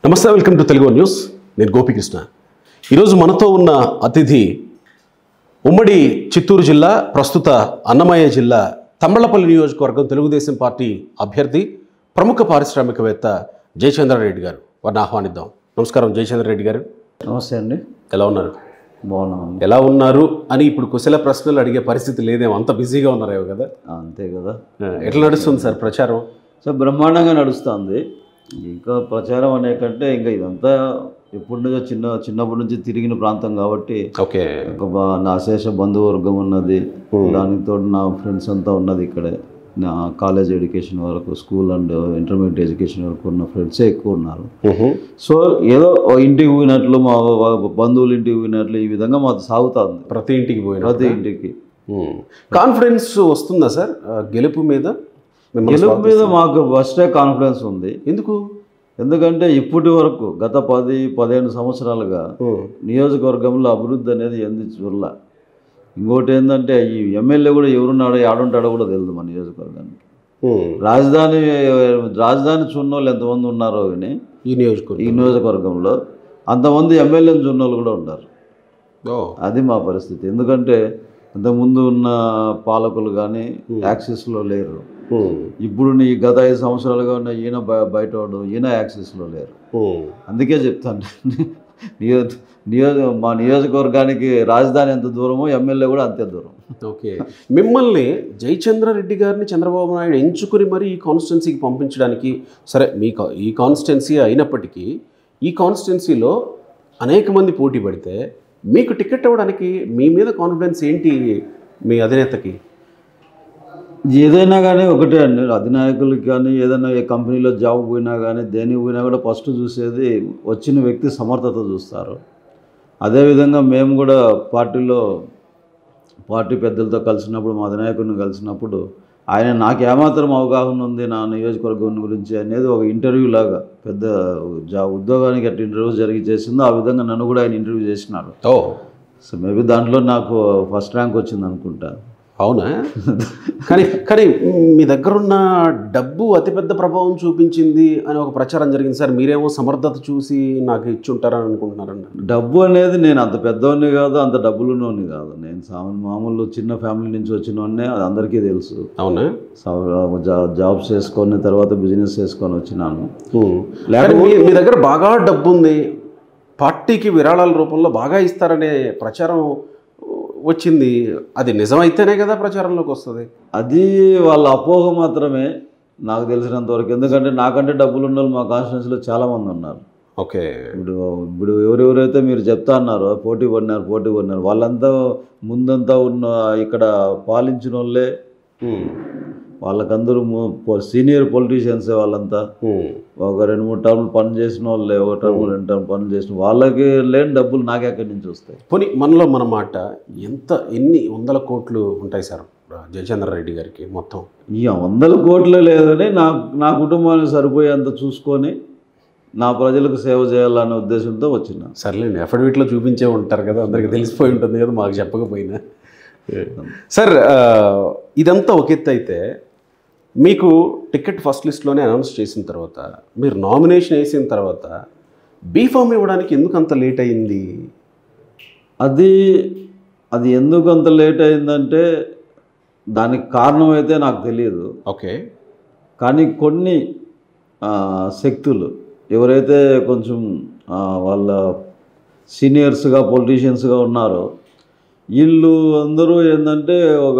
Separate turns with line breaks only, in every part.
నమస్తే welcome to Telugu news నేను గోపికృష్ణ ఈరోజు మనతో ఉన్న అతిథి ఉమ్మడి చిత్తూరు జిల్లా ప్రస్తుత అన్నమయ్య జిల్లా తమ్మళ్లపల్లి నియోజకవర్గం తెలుగుదేశం పార్టీ అభ్యర్థి ప్రముఖ పారిశ్రామికవేత్త జయచంద్రారెడ్డి గారు వారిని ఆహ్వానిద్దాం నమస్కారం జయచంద్రారెడ్డి గారు
నమస్తే అండి
ఎలా ఉన్నారు
బాగున్నామండి
ఎలా ఉన్నారు అని ఇప్పుడు కుశల ప్రశ్నలు అడిగే పరిస్థితి లేదేమో అంత బిజీగా ఉన్నారేమో కదా
అంతే కదా
ఆ, ఎట్లా నడుస్తుంది సార్ ప్రచారం
సో బ్రహ్మాండంగా నడుస్తుంది ఇంకా ప్రచారం అనే కంటే ఇంకా ఇదంతా ఎప్పటి నుంచో చిన్న చిన్నప్పటి నుంచి తిరిగిన ప్రాంతం కాబట్టి
ఓకే
ఒక బా- నా అశేష బంధువర్గం ఉన్నది దానితో నా ఫ్రెండ్స్ అంతా ఉన్నది ఇక్కడే నా కాలేజ్ ఎడ్యుకేషన్ వరకు స్కూల్ అండ్ ఇంటర్మీడియట్ ఎడ్యుకేషన్ వరకు ఉన్న ఫ్రెండ్సే ఎక్కువ ఉన్నారు
ఉహు.
సో ఏదో ఓ ఇంటికి పోయినట్లు మా వా- బంధువులు ఇంటికి పోయినట్లు ఈ విధంగా మాకు సాగుతుంది
ప్రతి ఇంటికి పోయిన
ప్రతి ఇంటికి
కాన్ఫిడెన్స్ వస్తుందా సార్ ఆ, గెలుపు మీద మిమ్మల్ని
గెలుపు మీద మాకు ఫస్టే కాన్ఫిడెన్స్ ఉంది
ఎందుకు
ఎందుకంటే ఇప్పటి వరకు గత పది పదిహేను సంవత్సరాలుగా నియోజకవర్గంలో అభివృద్ధి అనేది ఎందు చూడల ఇంకోటి ఏంటంటే ఈ ఎమ్మెల్యే కూడా ఎవరున్నాడో ఆడుంటాడో కూడా తెలియదు మన నియోజకవర్గానికి
ఉమ్.
రాజధాని రాజధాని చూన్నోళ్ళు ఎంతమంది ఉన్నారో కానీ
ఈ నియోజకవర్గం
ఈ నియోజకవర్గంలో అంతమంది ఎమ్మెల్యేలు చూన్నోళ్ళు కూడా ఉంటారు
ఓ
అది మా పరిస్థితి ఎందుకంటే ఇంతకుముందు ఉన్న పాలకులు కానీ యాక్సిస్లో లేరు
ఉమ్.
ఇప్పుడు నీ గత ఐదు సంవత్సరాలుగా ఉన్న ఈయన బయ- బయటవాడు ఈయన యాక్సిస్లో లేరు
ఉమ్.
అందుకే చెప్తాను నియోజ నియోజ మా నియోజకవర్గానికి రాజధాని ఎంత దూరమో ఎమ్మెల్యే కూడా అంతే దూరం
ఓకే మిమ్మల్ని జయచంద్రారెడ్డి గారిని చంద్రబాబు నాయుడు ఎంచుకుని మరి ఈ కాన్స్టిట్యున్సీకి పంపించడానికి సరే మీ కా- ఈ కాన్స్టిట్యున్సీ అయినప్పటికీ ఈ కాన్స్టిట్యున్సీలో అనేక మంది పోటీ పడితే మీకు టికెట్ ఇవ్వడానికి మీ మీద కాన్ఫిడెన్స్ ఏంటి మీ అధినేతకి
ఏదైనా కానీ ఒకటే అండి అధినాయకులకి కానీ ఏదైనా ఏ కంపెనీలో జాబ్ పోయినా కానీ దేనికి పోయినా కూడా ఫస్ట్ చూసేది వచ్చిన వ్యక్తి సమర్థత చూస్తారు అదేవిధంగా మేము కూడా పార్టీలో పార్టీ పెద్దలతో కలిసినప్పుడు మా అధినాయకుడిని కలిసినప్పుడు ఆయన నాకు ఏమాత్రం అవగాహన ఉంది నా నియోజకవర్గం గురించి అనేది ఒక ఇంటర్వ్యూ లాగా పెద్ద జా ఉద్యోగానికి అట్లా ఇంటర్వ్యూ జరిగి చేసిందో ఆ విధంగా నన్ను కూడా ఆయన ఇంటర్వ్యూ చేసినాడు
ఓ
సో మేబీ దాంట్లో నాకు ఫస్ట్ ర్యాంక్ వచ్చింది అనుకుంటా
అవునా కానీ కానీ మీ దగ్గర ఉన్న డబ్బు అతిపెద్ద ప్రభావం చూపించింది అని ఒక ప్రచారం జరిగింది సార్ మీరేమో సమర్థత చూసి నాకు ఇచ్చి ఉంటారని అనుకుంటున్నారండి
డబ్బు అనేది నేను అంత పెద్దవాడిని కాదు అంత డబ్బులున్నోని కాదు నేను సామాన్య మామూలు చిన్న ఫ్యామిలీ నుంచి వచ్చినోడినే అది అందరికీ తెలుసు
అవునా
సా- జా- జాబ్స్ చేసుకొని తర్వాత బిజినెస్ చేసుకొని వచ్చినాను
ఉమ్. కానీ మీ మీ దగ్గర బాగా డబ్బు ఉంది పార్టీకి విరాళాల రూపంలో బాగా ఇస్తారనే ప్రచారం వచ్చింది అది నిజమైతేనే కదా ప్రచారంలోకి వస్తుంది
అది వాళ్ళ అపోహ మాత్రమే నాకు తెలిసినంత వరకు ఎందుకంటే నాకంటే డబ్బులు ఉన్న వాళ్ళు మా కాన్స్టిట్యూన్సీలో చాలామంది ఉన్నారు
ఓకే
ఇప్పుడు ఇప్పుడు ఎవరెవరైతే మీరు చెప్తా అన్నారో పోటీ పడినారు పోటీ పడినారు వాళ్ళంతా ముందంతా ఉన్న ఇక్కడ పాలించిన వాళ్ళే
ఉమ్.
వాళ్ళకందరూ సీనియర్ పొలిటీషియన్సే వాళ్ళంతా
ఉమ్.
ఒక రెండు మూడు టర్ములు పని చేసిన వాళ్ళే ఒక టర్మ్ రెండు టర్మ్ పని చేసిన వాళ్ళకి లేని డబ్బులు నాకే ఎక్కడి నుంచి వస్తాయి
పోనీ మనలో మన మాట ఎంత ఎన్ని వందల కోట్లు ఉంటాయి సార్ జయచంద్ర రెడ్డి గారికి మొత్తం
ఇక వందల కోట్లు లేదని నా నా కుటుంబానికి సరిపోయేంత చూసుకొని నా ప్రజలకు సేవ చేయాలనే ఉద్దేశంతో వచ్చిన
సర్లేండి అఫిడవిట్లో చూపించే ఉంటారు కదా అందరికి తెలిసిపోయి ఉంటుంది కదా మాకు చెప్పకపోయినా సార్ ఆ, ఇదంతా ఒక ఎత్తు అయితే మీకు టికెట్ ఫస్ట్ లిస్ట్లోనే అనౌన్స్ చేసిన తర్వాత మీరు నామినేషన్ వేసిన తర్వాత బీఫామ్ ఇవ్వడానికి ఎందుకు అంత లేట్ అయింది
అది అది ఎందుకు అంత లేట్ అయిందంటే దానికి కారణం అయితే నాకు తెలియదు
ఓకే
కానీ కొన్ని ఆ, శక్తులు ఎవరైతే కొంచెం ఆ, వాళ్ళ సీనియర్స్గా పొలిటీషియన్స్గా ఉన్నారో వీళ్ళు అందరూ ఏంటంటే ఒక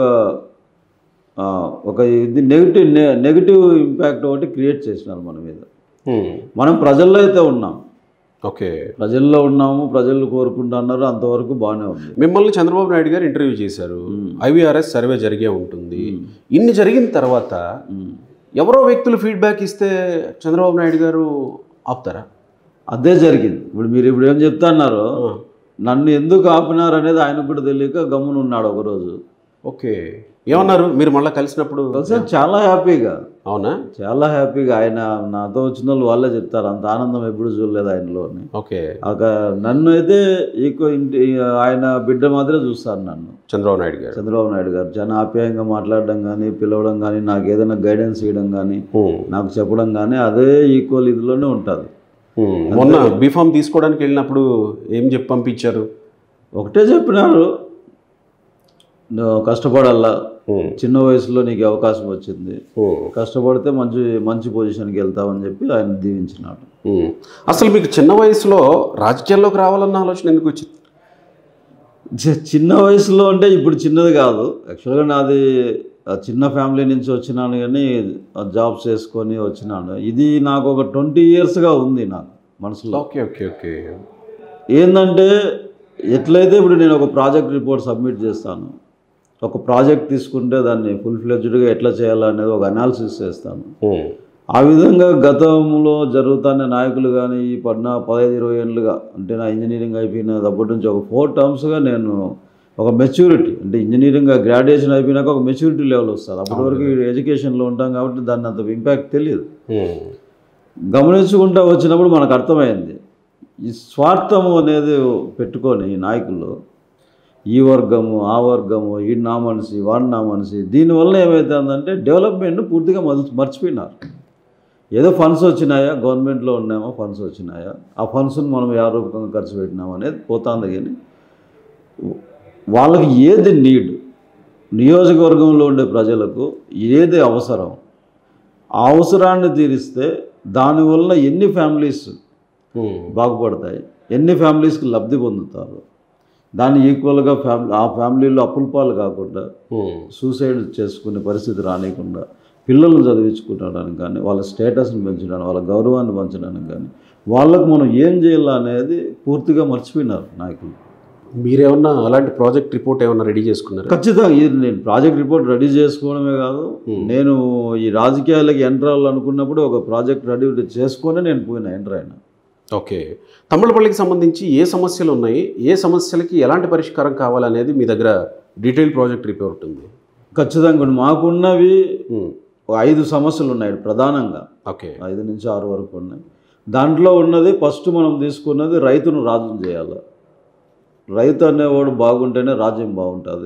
ఆ, ఒక ఇది నెగిటివ్ నెగిటివ్ ఇంపాక్ట్ ఒకటి క్రియేట్ చేసినారు మన మీద మనం ప్రజల్లో అయితే ఉన్నాం
ఓకే
ప్రజల్లో ఉన్నాము ప్రజలు కోరుకుంటున్నారు అంతవరకు బాగానే ఉంది
మిమ్మల్ని చంద్రబాబు నాయుడు గారు ఇంటర్వ్యూ చేశారు ఐవీఆర్ఎస్ సర్వే జరిగే ఉంటుంది ఇన్ని జరిగిన తర్వాత ఎవరో వ్యక్తులు ఫీడ్బ్యాక్ ఇస్తే చంద్రబాబు నాయుడు గారు ఆపుతారా
అదే జరిగింది ఇప్పుడు మీరు ఇప్పుడు ఏం చెప్తా అన్నారు నన్ను ఎందుకు ఆపినారు అనేది ఆయనకు కూడా తెలియక గమ్మున ఉన్నాడు ఒకరోజు
ఓకే ఏమన్నారు మీరు మళ్ళీ కలిసినప్పుడు
కలిసి చాలా హ్యాపీగా
అవునా
చాలా హ్యాపీగా ఆయన నాతో వచ్చిన వాళ్ళు వాళ్ళే చెప్తారు అంత ఆనందం ఎప్పుడు చూడలేదు ఆయనలోని
ఓకే
ఒక నన్ను అయితే ఈకో ఇంటి ఆయన బిడ్డ మాత్రమే చూస్తారు నన్ను
చంద్రబాబు నాయుడు గారు
చంద్రబాబు నాయుడు గారు చాలా ఆప్యాయంగా మాట్లాడడం కానీ పిలవడం కానీ నాకు ఏదైనా గైడెన్స్ ఇవ్వడం కానీ
ఉమ్.
నాకు చెప్పడం కానీ అదే ఈక్వల్ ఇదిలోనే ఉంటుంది
ఉమ్, మొన్న బీఫామ్ తీసుకోవడానికి వెళ్ళినప్పుడు ఏం చెప్పి పంపించారు
ఒకటే చెప్పినారు నువ్వు కష్టపడాలా
ఉమ్,
చిన్న వయసులో నీకు అవకాశం వచ్చింది
ఉమ్,
కష్టపడితే మంచి మంచి పొజిషన్కి వెళ్తావని చెప్పి ఆయన దీవించినాడు
ఉమ్. అసలు మీకు చిన్న వయసులో రాజకీయాల్లోకి రావాలన్న ఆలోచన ఎందుకు వచ్చింది
చి- చిన్న వయసులో అంటే ఇప్పుడు చిన్నది కాదు యాక్చువల్గా నాది ఆ చిన్న ఫ్యామిలీ నుంచి వచ్చినాను కానీ జాబ్ చేసుకొని వచ్చినాను ఇది నాకు ఒక ట్వంటీ ఇయర్స్గా ఉంది నాకు మనసులో
ఓకే ఓకే ఓకే
ఏంటంటే ఎట్లయితే ఇప్పుడు నేను ఒక ప్రాజెక్ట్ రిపోర్ట్ సబ్మిట్ చేస్తాను ఒక ప్రాజెక్ట్ తీసుకుంటే దాన్ని ఫుల్ ఫ్లెడ్జ్డ్గా ఎట్లా చేయాలనేది ఒక అనాలిసిస్ చేస్తాను
ఉమ్,
ఆ విధంగా గతంలో జరుగుతున్న నాయకులు కానీ ఈ పద్నా పదహైదు ఇరవై ఏళ్ళుగా అంటే నా ఇంజనీరింగ్ అయిపోయిన అప్పటి నుంచి ఒక ఫోర్ టర్మ్స్గా నేను ఒక మెచ్యూరిటీ అంటే ఇంజనీరింగ్ గ్రాడ్యుయేషన్ అయిపోయినాక ఒక మెచ్యూరిటీ లెవెల్ వస్తుంది అప్పటి వరకు ఎడ్యుకేషన్లో ఉంటాం కాబట్టి దాన్ని అంత ఇంపాక్ట్ తెలియదు
ఉమ్,
గమనించుకుంటూ వచ్చినప్పుడు మనకు అర్థమైంది ఈ స్వార్థము అనేది పెట్టుకొని ఈ నాయకులు ఈ వర్గము ఆ వర్గము ఈ నా మనిషి వాడి నా మనిషి దీనివల్ల ఏమవుతుందంటే డెవలప్మెంట్ పూర్తిగా మర్చి మర్చిపోయినారు ఏదో ఫండ్స్ వచ్చినాయా గవర్నమెంట్లో ఉన్నామో ఫండ్స్ వచ్చినాయా ఆ ఫండ్స్ని మనం ఏ రూపంగా ఖర్చు పెట్టినాం అనేది పోతుంది కానీ వాళ్ళకి ఏది నీడ్ నియోజకవర్గంలో ఉండే ప్రజలకు ఏది అవసరం ఆ అవసరాన్ని తీరిస్తే దానివల్ల ఎన్ని ఫ్యామిలీస్
ఉమ్,
బాగుపడతాయి ఎన్ని ఫ్యామిలీస్కి లబ్ధి పొందుతారు దాన్ని ఈక్వల్గా ఫ్యామిలీ ఆ ఫ్యామిలీలో అప్పుల పాలు కాకుండా
ఉమ్,
సూసైడ్ చేసుకునే పరిస్థితి రానియకుండా పిల్లల్ని చదివించుకోవడానికి కానీ వాళ్ళ స్టేటస్ని పెంచడానికి వాళ్ళ గౌరవాన్ని పెంచడానికి కానీ వాళ్ళకు మనం ఏం చేయాలి అనేది పూర్తిగా మర్చిపోయినారు నాయకులు
మీరేమన్నా అలాంటి ప్రాజెక్ట్ రిపోర్ట్ ఏమన్నా రెడీ చేసుకున్నారా
ఖచ్చితంగా ఇది నేను ప్రాజెక్ట్ రిపోర్ట్ రెడీ చేసుకోవడమే కాదు నేను ఈ రాజకీయాలకి ఎంటర్ అవ్వాలనుకున్నప్పుడు ఒక ప్రాజెక్ట్ రెడీ చేసుకొని నేను పోయినా ఎంటర్ అయినా
ఓకే తమ్మలపల్లికి సంబంధించి ఏ సమస్యలు ఉన్నాయి ఏ సమస్యలకి ఎలాంటి పరిష్కారం కావాలనేది మీ దగ్గర డీటెయిల్ ప్రాజెక్ట్ రిపోర్ట్ ఉంది
ఖచ్చితంగా మాకున్నవి
ఉమ్,
ఒక ఐదు సమస్యలు ఉన్నాయి ప్రధానంగా
ఓకే
ఐదు నుంచి ఆరు వరకు ఉన్నాయి దాంట్లో ఉన్నది ఫస్ట్ మనం తీసుకున్నది రైతును రాజ్యం చేయాలి రైతు అనేవాడు బాగుంటేనే రాజ్యం బాగుంటుంది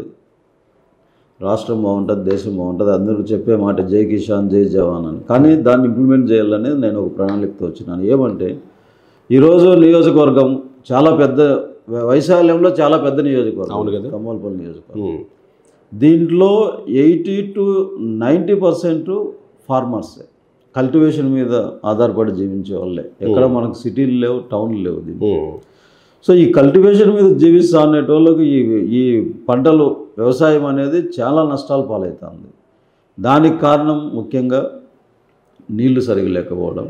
రాష్ట్రం బాగుంటుంది దేశం బాగుంటుంది అందరూ చెప్పే మాట జై కిసాన్ జై జవాన్ అని కానీ దాన్ని ఇంప్లిమెంట్ చేయాలనేది నేను ఒక ప్రణాళికతో వచ్చినాను ఏమంటే ఈరోజు నియోజకవర్గం చాలా పెద్ద వైశాల్యంలో చాలా పెద్ద నియోజకవర్గం
అవును కదా.
కమ్మలపల్లి నియోజకవర్గం
ఉమ్,
దీంట్లో ఎయిటీ టు నైంటీ పర్సెంట్ ఫార్మర్సే కల్టివేషన్ మీద ఆధారపడి జీవించే వాళ్ళే ఎక్కడ మనకు సిటీలు లేవు టౌన్లు లేవు దీనికి
ఉమ్,
సో ఈ కల్టివేషన్ మీద జీవిస్తా అనేటోళ్ళకి ఈ ఈ పంటలు వ్యవసాయం అనేది చాలా నష్టాలు పాలవుతుంది దానికి కారణం ముఖ్యంగా నీళ్లు సరిగా లేకపోవడం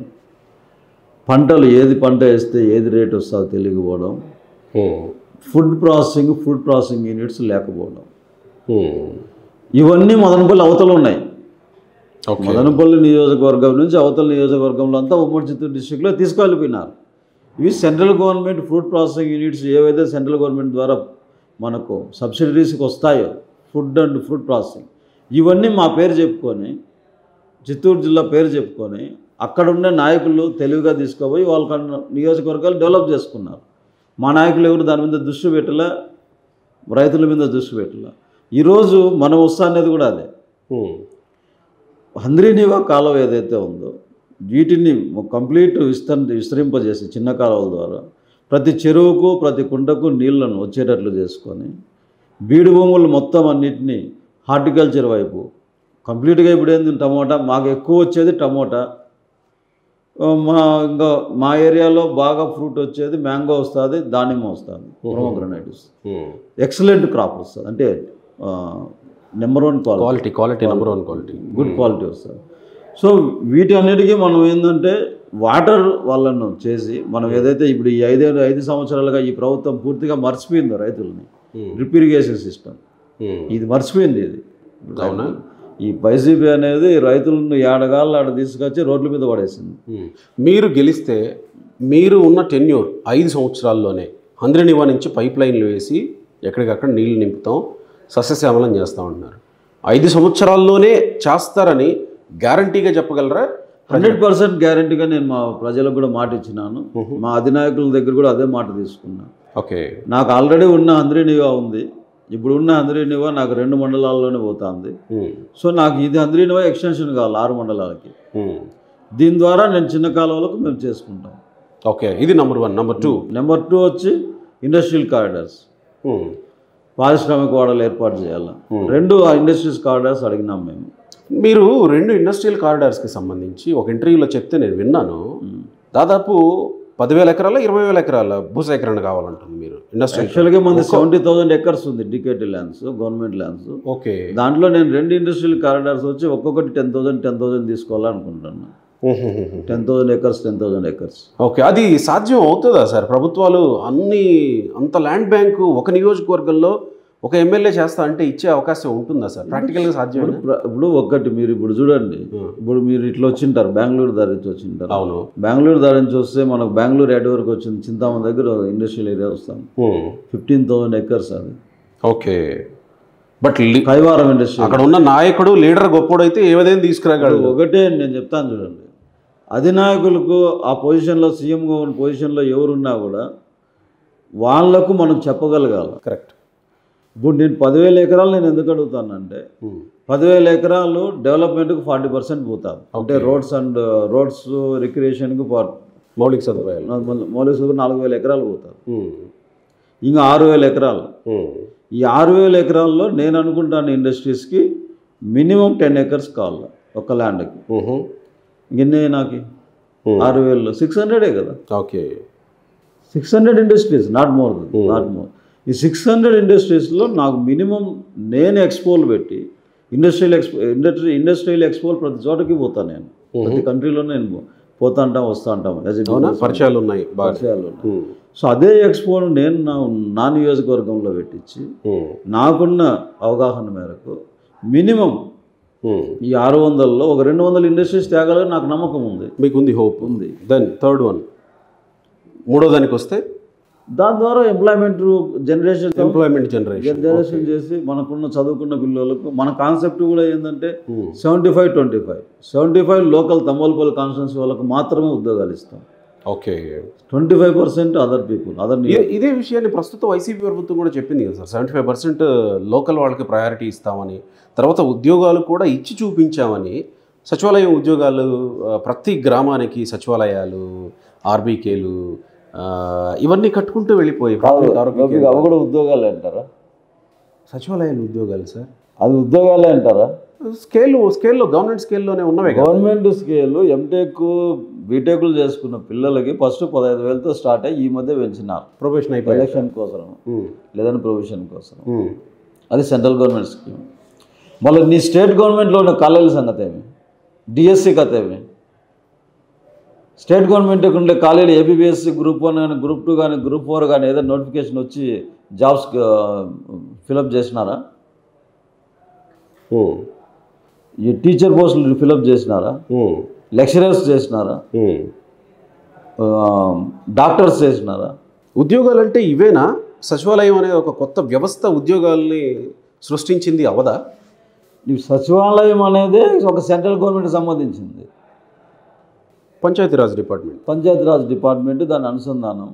పంటలు ఏది పంట వేస్తే ఏది రేట్ వస్తుందో తెలియకపోవడం
ఉమ్,
food processing food processing units లేకపోవడం
ఉమ్,
ఇవన్నీ మదనపల్లి అవతల ఉన్నాయి
ఓకే
మదనపల్లి నియోజకవర్గం నుంచి అవతల నియోజకవర్గంలో అంతా ఉమ్మడి చిత్తూరు డిస్టిక్లో తీసుకెళ్ళిపోయినారు ఇవి central government food processing units ఏవైతే సెంట్రల్ గవర్నమెంట్ ద్వారా మనకు సబ్సిడరీస్కి వస్తాయో ఫుడ్ అండ్ ఫుడ్ ప్రాసెసింగ్ ఇవన్నీ మా పేరు చెప్పుకొని చిత్తూరు జిల్లా పేరు చెప్పుకొని అక్కడ ఉండే నాయకులు తెలివిగా తీసుకుపోయి వాళ్ళ నియోజకవర్గాలు డెవలప్ చేసుకున్నారు మా నాయకులు ఎవరు దాని మీద దృష్టి పెట్టలే రైతుల మీద దృష్టి పెట్టలే ఈరోజు మనం వస్తా అనేది కూడా అదే
ఉమ్,
హంద్రీనివా కాలువ ఏదైతే ఉందో వీటిని కంప్లీట్ విస్తర విస్తరింపజేసి చిన్న కాలువల ద్వారా ప్రతి చెరువుకు ప్రతి కుంటకు నీళ్లను వచ్చేటట్లు చేసుకొని బీడు భూములు మొత్తం అన్నిటినీ హార్టికల్చర్ వైపు కంప్లీట్గా ఇప్పుడు ఏంది టమోటా మాకు ఎక్కువ వచ్చేది టమోటా ఆ, మా ఇంకా మా ఏరియాలో బాగా ఫ్రూట్ వచ్చేది మ్యాంగో వస్తుంది దానిమ్మ వస్తుంది ప్రోమోగ్రనైట్ వస్తుంది
ఉమ్.
ఎక్సలెంట్ క్రాప్ వస్తుంది అంటే number one quality
quality quality number one quality
good quality వస్తుంది సో వీటన్నిటికీ మనం ఏంటంటే వాటర్ వాళ్ళను చేసి మనం ఏదైతే ఇప్పుడు ఈ ఐదు ఐదు సంవత్సరాలుగా ఈ ప్రభుత్వం పూర్తిగా మర్చిపోయిందో రైతులని
ఉమ్,
డ్రిప్ ఇరిగేషన్ సిస్టమ్
ఉమ్,
ఇది మర్చిపోయింది ఇది
అవునా?
ఈ వైసీపీ అనేది రైతులను ఏడగాళ్ళు ఆడ తీసుకొచ్చి రోడ్ల మీద పడేసింది
ఉమ్. మీరు గెలిస్తే మీరు ఉన్న టెన్యూర్ ఐదు సంవత్సరాల్లోనే హంద్రనివా నుంచి పైప్ లైన్లు వేసి ఎక్కడికక్కడ నీళ్లు నింపుతాం సస్యశ్యామలం చేస్తాం అంటున్నారు ఐదు సంవత్సరాల్లోనే చేస్తారని గ్యారంటీగా చెప్పగలరా
హండ్రెడ్ పర్సెంట్ గ్యారంటీగా నేను మా ప్రజలకు కూడా మాట ఇచ్చినాను మా అధినాయకుల దగ్గర కూడా అదే మాట తీసుకున్నాను
ఓకే
నాకు ఆల్రెడీ ఉన్న హంద్రీనివా ఉంది ఇప్పుడు ఉన్న హంద్రీనివా నాకు రెండు మండలాల్లోనే పోతుంది
ఉమ్,
సో నాకు ఇది హంద్రీనివా ఎక్స్టెన్షన్ కావాలి ఆరు మండలాలకి
ఉమ్.
దీని ద్వారా నేను చిన్న కాలువలకు మేము చేసుకుంటాం
ఓకే ఇది number one number two
number two వచ్చి ఇండస్ట్రియల్ కారిడార్స్ పారిశ్రామిక వాడలు ఏర్పాటు చేయాలి రెండు ఆ ఇండస్ట్రీస్ కారిడార్స్ అడిగినాం మేము
మీరు రెండు ఇండస్ట్రియల్ కారిడార్స్కి సంబంధించి ఒక ఇంటర్వ్యూలో చెప్తే నేను విన్నాను దాదాపు పదివేల ఎకరాల ఇరవై వేల ఎకరాల భూసేకరణ కావాలంటుంది మీరు ఇండస్ట్రియల్
యాక్చువల్గా మంది సెవెంటీ థౌసండ్ ఎకర్స్ ఉంది DKT lands government lands
okay
దాంట్లో నేను రెండు ఇండస్ట్రియల్ కారిడార్స్ వచ్చి ఒక్కొక్కటి టెన్ థౌసండ్ టెన్ థౌసండ్ తీసుకోవాలనుకుంటున్నాను ten thousand acres ten thousand acres
okay అది సాధ్యం అవుతుందా సార్ ప్రభుత్వాలు అన్ని అంత ల్యాండ్ బ్యాంకు ఒక నియోజకవర్గంలో ఒక ఎమ్మెల్యే చేస్తా అంటే ఇచ్చే అవకాశం ఉంటుందా సార్ ప్రాక్టికల్గా సాధ్యమేనా
ఇప్పుడు ఇప్పుడు ఒక్కటి మీరు ఇప్పుడు చూడండి ఇప్పుడు మీరు ఇట్లా వచ్చింటారు బెంగళూరు దారి నుంచి వచ్చింటారు
అవును
బెంగళూరు దారి నుంచి వస్తే మనకు బెంగళూరు ఎడ్ వరకు వచ్చింది చింతామణి దగ్గర ఇండస్ట్రియల్ ఏరియా వస్తాం ఫిఫ్టీన్ థౌసండ్ ఎకర్స్ అది
ఓకే బట్ లి-
కైవారం ఇండస్ట్రీ
అక్కడ ఉన్న నాయకుడు లీడర్ గొప్పోడైతే ఏదైనా తీసుకురాగలడు
ఒకటే నేను చెప్తాను చూడండి అధినాయకులకు ఆ పొజిషన్లో సీఎంగా ఉన్న పొజిషన్లో ఎవరున్నా కూడా వాళ్ళకు మనం చెప్పగలగాలి
కరెక్ట్
ఇప్పుడు నేను పదివేల ఎకరాలు నేను ఎందుకు అడుగుతానంటే పదివేల ఎకరాలు డెవలప్మెంట్కి ఫార్టీ పర్సెంట్ పోతాను అంటే రోడ్స్ అండ్ రోడ్స్ రిక్రియేషన్కి
మౌలిక సదుపాయాలు
మౌలిక సదుపాయం నాలుగు వేల ఎకరాలు పోతారు
ఉమ్.
ఇంకా ఆరు వేల ఎకరాలు
ఉమ్.
ఈ ఆరు వేల ఎకరాల్లో నేను అనుకుంటాను ఇండస్ట్రీస్కి మినిమం టెన్ ఎకర్స్ కావాలి ఒక ల్యాండ్కి
ఉహు.
ఎన్ని నాకు
Hmm.
ఆరు వేలు సిక్స్ హండ్రెడే కదా
okay
six hundred industries not more not more ఈ సిక్స్ హండ్రెడ్ ఇండస్ట్రీస్లో నాకు మినిమం నేను ఎక్స్పోలు పెట్టి ఇండస్ట్రియల్ ఎక్స్పో ఇండస్ట్రీ ఇండస్ట్రియల్ ఎక్స్పోలు ప్రతి చోటకి పోతాను నేను ప్రతి కంట్రీలో నేను పో- పోతా అంటాం వస్తా అంటాం యాజ్
అవునా పరిచయాలు ఉన్నాయి బాగా
పరిచయాలు
ఉమ్.
సో అదే ఎక్స్పోను నేను నా నా నియోజకవర్గంలో పెట్టించి
ఉమ్.
నాకున్న అవగాహన మేరకు మినిమం
ఉమ్.
ఈ ఆరు వందల్లో ఒక రెండు వందల ఇండస్ట్రీస్ తేగలని నాకు నమ్మకం ఉంది
మీకు ఉంది హోప్
ఉంది
దెన్ థర్డ్ వన్ మూడో దానికి వస్తే
దాని ద్వారా employment generation
employment generation
generation చేసి మనకున్న చదువుకున్న పిల్లలకు మన కాన్సెప్ట్ కూడా ఏంటంటే
Hmm.
Seventy five twenty five seventy five local Thammalapalli constituency వాళ్ళకు మాత్రమే ఉద్యోగాలు ఇస్తాం
okay
twenty five percent other people other
ఇదే ఇదే విషయాన్ని ప్రస్తుతం వైసీపీ ప్రభుత్వం కూడా చెప్పింది కదా sir seventy five percent local వాళ్ళకి ప్రయారిటీ ఇస్తామని తర్వాత ఉద్యోగాలు కూడా ఇచ్చి చూపించామని సచివాలయం ఉద్యోగాలు ఆ, ప్రతి గ్రామానికి సచివాలయాలు ఆర్బీకేలు ఇవన్నీ కట్టుకుంటూ వెళ్ళిపోయి ప్రాథమిక ఆరోగ్య
అవి
కేంద్రాలు.
కూడా ఉద్యోగాలే అంటారా
సచివాలయాలు ఉద్యోగాలు సార్
అది ఉద్యోగాలే అంటారా
స్కేల్ స్కేల్లో గవర్నమెంట్ స్కేల్లోనే ఉన్నవే కదా
గవర్నమెంట్ స్కేల్ ఎంటెక్ బీటెక్లు చేసుకున్న పిల్లలకి ఫస్ట్ పదహైదు వేలతో స్టార్ట్ అయ్యి ఈ మధ్య పెంచినారు
ప్రొఫెషన్ అయిపోయాయి
ఎలక్షన్ కోసం
ఉమ్,
లేదని ప్రొవిజన్ కోసం
ఉమ్.
అది సెంట్రల్ గవర్నమెంట్ స్కీమ్ మళ్ళీ నీ స్టేట్ గవర్నమెంట్లో ఉన్న కాలేజీల సంగతి ఏమి డిఎస్సి కథ ఏమి స్టేట్ గవర్నమెంట్ ఉండే కాలేజీలు ఏబిబిఎస్సి గ్రూప్ వన్ కానీ గ్రూప్ టూ కానీ గ్రూప్ ఫోర్ కానీ ఏదైనా నోటిఫికేషన్ వచ్చి జాబ్స్ ఫిలప్ చేసినారా
ఉమ్,
ఈ టీచర్ పోస్టులు ఫిలప్ చేసినారా
ఉమ్,
లెక్చరర్స్ చేసినారా
ఉమ్.
డాక్టర్స్ చేసినారా
ఉద్యోగాలు అంటే ఇవేనా సచివాలయం అనే ఒక కొత్త వ్యవస్థ ఉద్యోగాల్ని సృష్టించింది అవదా
ఈ సచివాలయం అనేది ఒక సెంట్రల్ గవర్నమెంట్ సంబంధించింది
పంచాయతీరాజ్ డిపార్ట్మెంట్
పంచాయతీరాజ్ డిపార్ట్మెంట్ దాని అనుసంధానం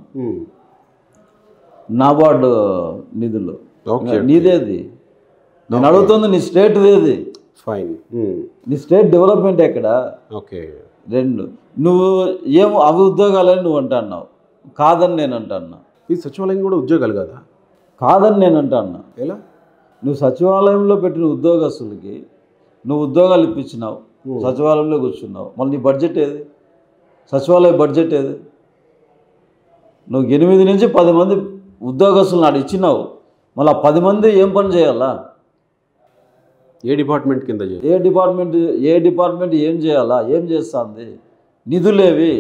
నాబార్డు నిధులు
ఓకే
నీదేది నేను అడుగుతుంది నీ స్టేట్ ఏది
ఫైన్
నీ స్టేట్ డెవలప్మెంట్ ఎక్కడ
ఓకే
రెండు నువ్వు ఏం అవి ఉద్యోగాలని నువ్వు అంటున్నావు కాదని నేను అంటున్నా
ఈ సచివాలయం కూడా ఉద్యోగాలు కదా
కాదని నేను అంటున్నా
ఎలా
నువ్వు సచివాలయంలో పెట్టిన ఉద్యోగస్తులకి నువ్వు ఉద్యోగాలు ఇప్పించినావు సచివాలయంలో కూర్చున్నావు మళ్ళీ నీ బడ్జెట్ ఏది సచివాలయ బడ్జెట్ ఏది నువ్వు ఎనిమిది నుంచి పది మంది ఉద్యోగస్తులు నాడు ఇచ్చినావు మళ్ళీ ఆ పది మంది ఏం పని చేయాలా
ఏ డిపార్ట్మెంట్ కింద చేయాలి
ఏ డిపార్ట్మెంట్ ఏ డిపార్ట్మెంట్ ఏం చేయాలా ఏం చేస్తుంది నిధులేవి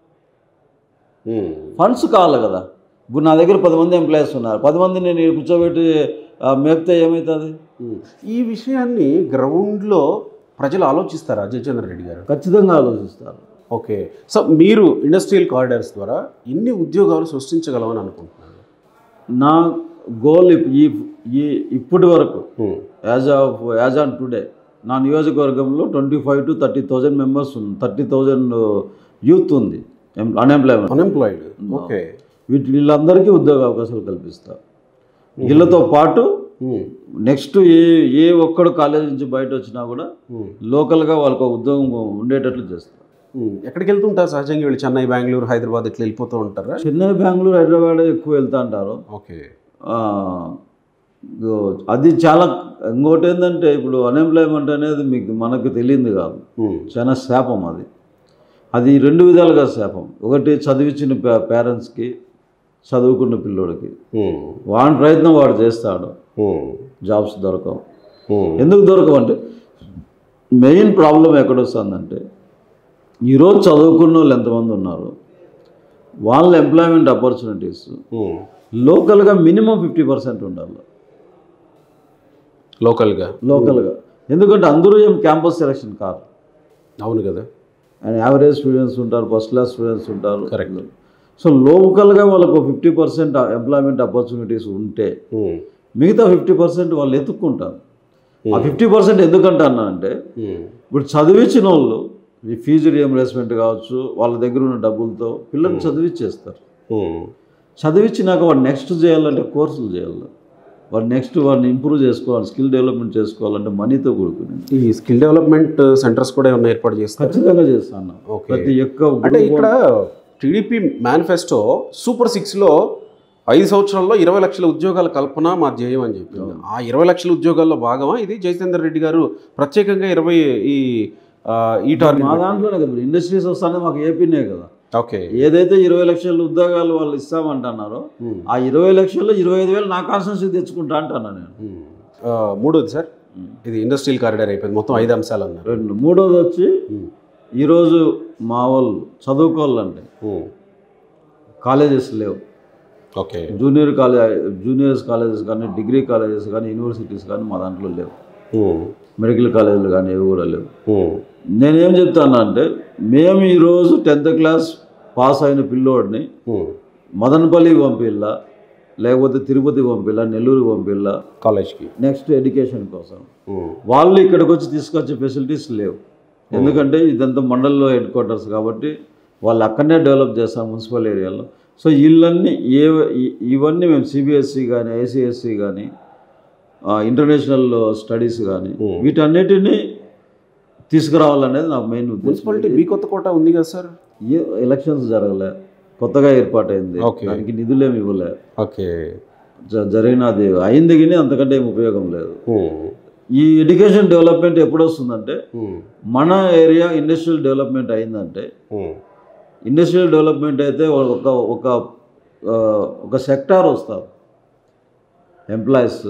ఫండ్స్ కావాలి కదా ఇప్పుడు నా దగ్గర పది మంది ఎంప్లాయీస్ ఉన్నారు పది మంది నేను ఈడ కూర్చోబెట్టి ఆ, మేపితే ఏమవుతుంది
ఈ విషయాన్ని గ్రౌండ్లో ప్రజలు ఆలోచిస్తారా అజయ్ చంద్ర రెడ్డి గారు
ఖచ్చితంగా ఆలోచిస్తారు
ఓకే సో మీరు ఇండస్ట్రియల్ కారిడార్స్ ద్వారా ఎన్ని ఉద్యోగాలు సృష్టించగలమని అనుకుంటున్నారు
నా గోల్ ఈ ఈ ఇప్పటి వరకు as of as on today నా నియోజకవర్గంలో twenty five to thirty thousand members ఉంది థర్టీ థౌజండ్ యూత్ ఉంది అన్ఎంప్లాయ్మెంట్
అన్ఎంప్లాయిడ్ ఓకే
వీటి వీళ్ళందరికీ ఉద్యోగ అవకాశాలు కల్పిస్తా వీళ్ళతో పాటు నెక్స్ట్ ఏ ఏ ఒక్కడు కాలేజ్ నుంచి బయట వచ్చినా కూడా లోకల్గా వాళ్ళకి ఒక ఉద్యోగం ఉండేటట్లు చేస్తా
ఉమ్, ఎక్కడికి వెళ్తుంటారు సహజంగా వీళ్ళు చెన్నై బెంగళూరు హైదరాబాద్ ఇట్లా వెళ్ళిపోతూ ఉంటారా
చెన్నై బెంగళూరు హైదరాబాద్ ఎక్కువ వెళ్తా అంటారు
ఓకే
ఆ, ఇగో అది చాలా ఇంకోటి ఏంటంటే ఇప్పుడు అన్ఎంప్లాయ్మెంట్ అనేది మీకు మనకు తెలియంది కాదు
ఉమ్,
చాలా శాపం అది అది రెండు విధాలుగా శాపం ఒకటి చదివించిన పే- పేరెంట్స్కి చదువుకున్న పిల్లోడికి
ఉమ్,
వాడి ప్రయత్నం వాడు చేస్తాడు
ఉమ్,
జాబ్స్ దొరకవు
ఉమ్,
ఎందుకు దొరకవు అంటే మెయిన్ ప్రాబ్లం ఎక్కడొస్తుందంటే ఈరోజు చదువుకున్న వాళ్ళు ఎంతమంది ఉన్నారు వాళ్ళ ఎంప్లాయ్మెంట్ ఆపర్చునిటీస్
ఉమ్,
లోకల్గా మినిమం ఫిఫ్టీ పర్సెంట్ ఉండాలి
లోకల్గా
లోకల్గా ఎందుకంటే అందరూ ఏం క్యాంపస్ సెలక్షన్ కాదు
అవును కదా
అండ్ యావరేజ్ స్టూడెంట్స్ ఉంటారు ఫస్ట్ క్లాస్ స్టూడెంట్స్ ఉంటారు
Correct.
సో లోకల్గా వాళ్ళకు ఫిఫ్టీ పర్సెంట్ ఎంప్లాయ్మెంట్ ఆపర్చునిటీస్ ఉంటే
ఉమ్,
మిగతా ఫిఫ్టీ పర్సెంట్ వాళ్ళు ఎత్తుక్కుంటారు ఆ ఫిఫ్టీ పర్సెంట్ ఎందుకంటున్నానంటే
ఉమ్,
ఇప్పుడు చదివించిన వాళ్ళు ఈ ఫీజు రియంబర్స్మెంట్ కావచ్చు వాళ్ళ దగ్గర ఉన్న డబ్బులతో పిల్లల్ని చదివిచ్చేస్తారు
ఉమ్,
చదివించినాక వాడు నెక్స్ట్ చేయాలంటే కోర్సులు చేయాలి వాడు నెక్స్ట్ వాడిని ఇంప్రూవ్ చేసుకోవాలి స్కిల్ డెవలప్మెంట్ చేసుకోవాలంటే మనీతో కూడుకునేది
ఈ స్కిల్ డెవలప్మెంట్ సెంటర్స్ కూడా ఏమైనా ఏర్పాటు చేస్తారు
ఖచ్చితంగా చేస్తాను
ఓకే.
ప్రతి ఒక్క
అంటే ఇక్కడ టీడీపీ మేనిఫెస్టో సూపర్ సిక్స్లో ఐదు సంవత్సరాల్లో ఇరవై లక్షల ఉద్యోగాల కల్పన మా ధ్యేయం అని చెప్పింది ఆ ఇరవై లక్షల ఉద్యోగాల్లో భాగమా ఇది జయచంద్ర రెడ్డి గారు ప్రత్యేకంగా ఇరవై ఈ ఆ, ఈ
మా
టార్గెట్
దాంట్లోనే కదా ఇండస్ట్రీస్ వస్తానే మాకు ఏపీనే కదా
ఓకే
ఏదైతే ఇరవై లక్షల ఉద్యోగాలు వాళ్ళు ఇస్తామంటున్నారో
ఉమ్,
ఆ ఇరవై లక్షల్లో ఇరవై ఐదు వేలు నా కాన్స్టెన్సీ తెచ్చుకుంటా అంటున్నా నేను
ఉమ్. ఆ, మూడోది సార్ ఇది ఇండస్ట్రియల్ కారిడార్ అయిపోయింది మొత్తం ఐదు అంశాలు అన్నారు
రెండు మూడోది వచ్చి
ఉమ్,
ఈరోజు మా వాళ్ళు చదువుకోవాలంటే
ఉమ్,
కాలేజెస్ లేవు
okay
junior college juniors colleges కానీ డిగ్రీ కాలేజెస్ కానీ యూనివర్సిటీస్ కానీ మా దాంట్లో లేవు
ఉమ్,
మెడికల్ కాలేజీలు కానీ ఏవి కూడా లేవు
ఉమ్,
నేనేం చెప్తాను అంటే మేము ఈరోజు టెన్త్ క్లాస్ పాస్ అయిన పిల్లోడిని
ఉమ్.
మదనపల్లికి పంపిల్లా లేకపోతే తిరుపతికి పంపిల్లా నెల్లూరుకి పంపిల్లా
కాలేజ్కి
నెక్స్ట్ ఎడ్యుకేషన్ కోసం
ఉమ్,
వాళ్ళు ఇక్కడికి వచ్చి తీసుకొచ్చే ఫెసిలిటీస్ లేవు ఎందుకంటే ఇదంతా మండల్లో హెడ్ క్వార్టర్స్ కాబట్టి వాళ్ళు అక్కడనే డెవలప్ చేస్తాం మున్సిపల్ ఏరియాలో సో వీళ్ళన్నీ ఏ ఇ- ఇవన్నీ మేము సిబిఎస్సి కానీ ఐసిఎస్సి కానీ ఇంటర్నేషనల్ స్టడీస్ కానీ
Hmm.
వీటన్నిటిని తీసుకురావాలనేది నాకు మెయిన్
మున్సిపాలిటీ
ఉద్దేశం
బీ కొత్త కోట ఉంది కదా సార్
ఏ- ఎలక్షన్స్ జరగలే కొత్తగా ఏర్పాటైంది
Okay.
దానికి నిధులేమి ఇవ్వలే
ఓకే
జ- జరిగినది అయింది కానీ అంతకంటే ఏం ఉపయోగం లేదు
ఉమ్,
ఈ ఎడ్యుకేషన్ డెవలప్మెంట్ ఎప్పుడు వస్తుందంటే
ఉమ్,
మన ఏరియా ఇండస్ట్రియల్ డెవలప్మెంట్ అయిందంటే
ఉమ్,
ఇండస్ట్రియల్ డెవలప్మెంట్ అయితే ఒక ఒక ఆ, ఒక సెక్టార్ వస్తారు ఎంప్లాయీస్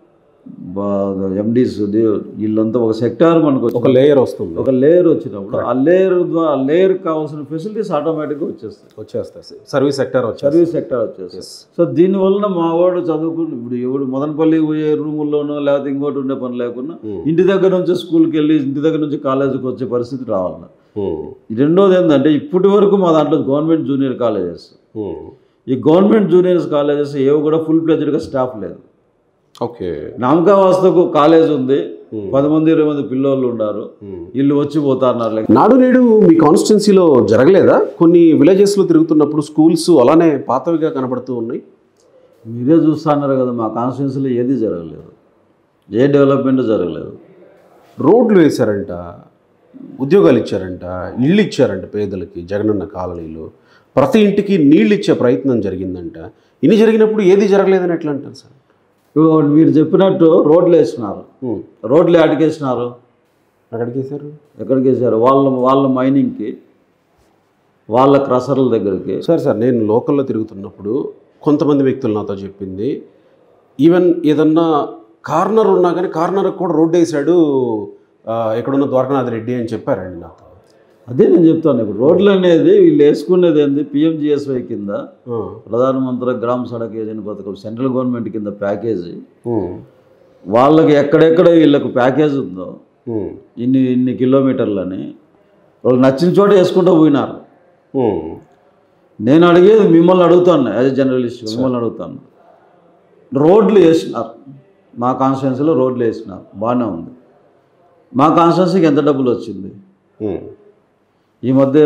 ఎండీస్ వీళ్ళంతా ఒక సెక్టార్ మనకు
ఒక
వచ్చి
లేయర్ వస్తుంది
ఒక లేయర్ వచ్చినప్పుడు ఆ లేయర్ ద్వారా లేయర్ కావాల్సిన ఫెసిలిటీస్ ఆటోమేటిక్గా వచ్చేస్తాయి
వచ్చేస్తాయి సర్వీస్ సెక్టర్ వచ్చేసి
సర్వీస్ సెక్టార్ వచ్చేస్తాయి సో దీనివల్ల మా వాడు చదువుకుని ఇప్పుడు ఎవడు మదనపల్లి పోయే రూముల్లోనో లేకపోతే ఇంకోటి ఉండే పని లేకుండా ఇంటి దగ్గర నుంచి స్కూల్కి వెళ్ళి ఇంటి దగ్గర నుంచి కాలేజీకి వచ్చే పరిస్థితి రావాలి రెండోది ఏంటంటే ఇప్పటి వరకు మా దాంట్లో గవర్నమెంట్ జూనియర్ కాలేజెస్ ఈ గవర్నమెంట్ జూనియర్స్ కాలేజెస్ ఏవి కూడా ఫుల్ ప్లెజ్డ్గా స్టాఫ్ లేదు
ఓకే
నామకా వాస్తవకు కాలేజ్ ఉంది పది మంది ఇరవై మంది పిల్లోళ్ళు ఉన్నారు వీళ్ళు వచ్చి పోతాన్నారు లైక్
నాడు నేడు మీ కాన్స్టిట్యున్సీలో జరగలేదా కొన్ని విలేజెస్లో తిరుగుతున్నప్పుడు స్కూల్స్ అలానే పాతవిగా కనబడుతూ ఉన్నాయి
మీరే చూస్తున్నారు కదా మా కాన్స్టిట్యున్సీలో ఏది జరగలేదు ఏ డెవలప్మెంట్ జరగలేదు
రోడ్లు వేశారంట ఉద్యోగాలు ఇచ్చారంట ఇళ్ళు ఇచ్చారంట పేదలకి జగనన్న కాలనీలో ప్రతి ఇంటికి నీళ్ళు ఇచ్చే ప్రయత్నం జరిగిందంట ఇన్ని జరిగినప్పుడు ఏది జరగలేదని ఎట్లా అంటారు సార్
ఇగో మీరు చెప్పినట్టు రోడ్లు వేసినారు
ఉమ్.
రోడ్లు ఎక్కడికి వేసినారు
ఎక్కడికి వేశారు
ఎక్కడికి వేసారు వాళ్ళ వాళ్ళ మైనింగ్కి వాళ్ళ క్రషర్ల దగ్గరికి
సార్ సార్ నేను లోకల్లో తిరుగుతున్నప్పుడు కొంతమంది వ్యక్తులు నాతో చెప్పింది ఈవెన్ ఏదన్నా కార్నర్ ఉన్నా కానీ కార్నర్కి కూడా రోడ్డు వేసాడు ఆ, ఎక్కడున్న ద్వారకానాథ్ రెడ్డి అని చెప్పారండి నాతో
అదే నేను చెప్తాను ఇప్పుడు రోడ్లు అనేది వీళ్ళు వేసుకునేది ఏంది పిఎంజిఎస్వై కింద
ఆ,
ప్రధానమంత్రి గ్రామ సడక్ యోజన పథకం సెంట్రల్ గవర్నమెంట్ కింద ప్యాకేజీ
ఉమ్,
వాళ్ళకి ఎక్కడెక్కడ వీళ్ళకు ప్యాకేజ్ ఉందో
ఉమ్,
ఇన్ని ఇన్ని కిలోమీటర్లని వాళ్ళు నచ్చిన చోట వేసుకుంటూ పోయినారు
ఉమ్,
నేను అడిగేది మిమ్మల్ని అడుగుతాను యాజ్ జర్నలిస్ట్ మిమ్మల్ని అడుగుతాను రోడ్లు వేసినారు మా కాన్స్టిట్యున్సీలో రోడ్లు వేసినారు బాగానే ఉంది మా కాన్స్టిట్యున్సీకి ఎంత డబ్బులు వచ్చింది
ఉమ్,
ఈ మధ్య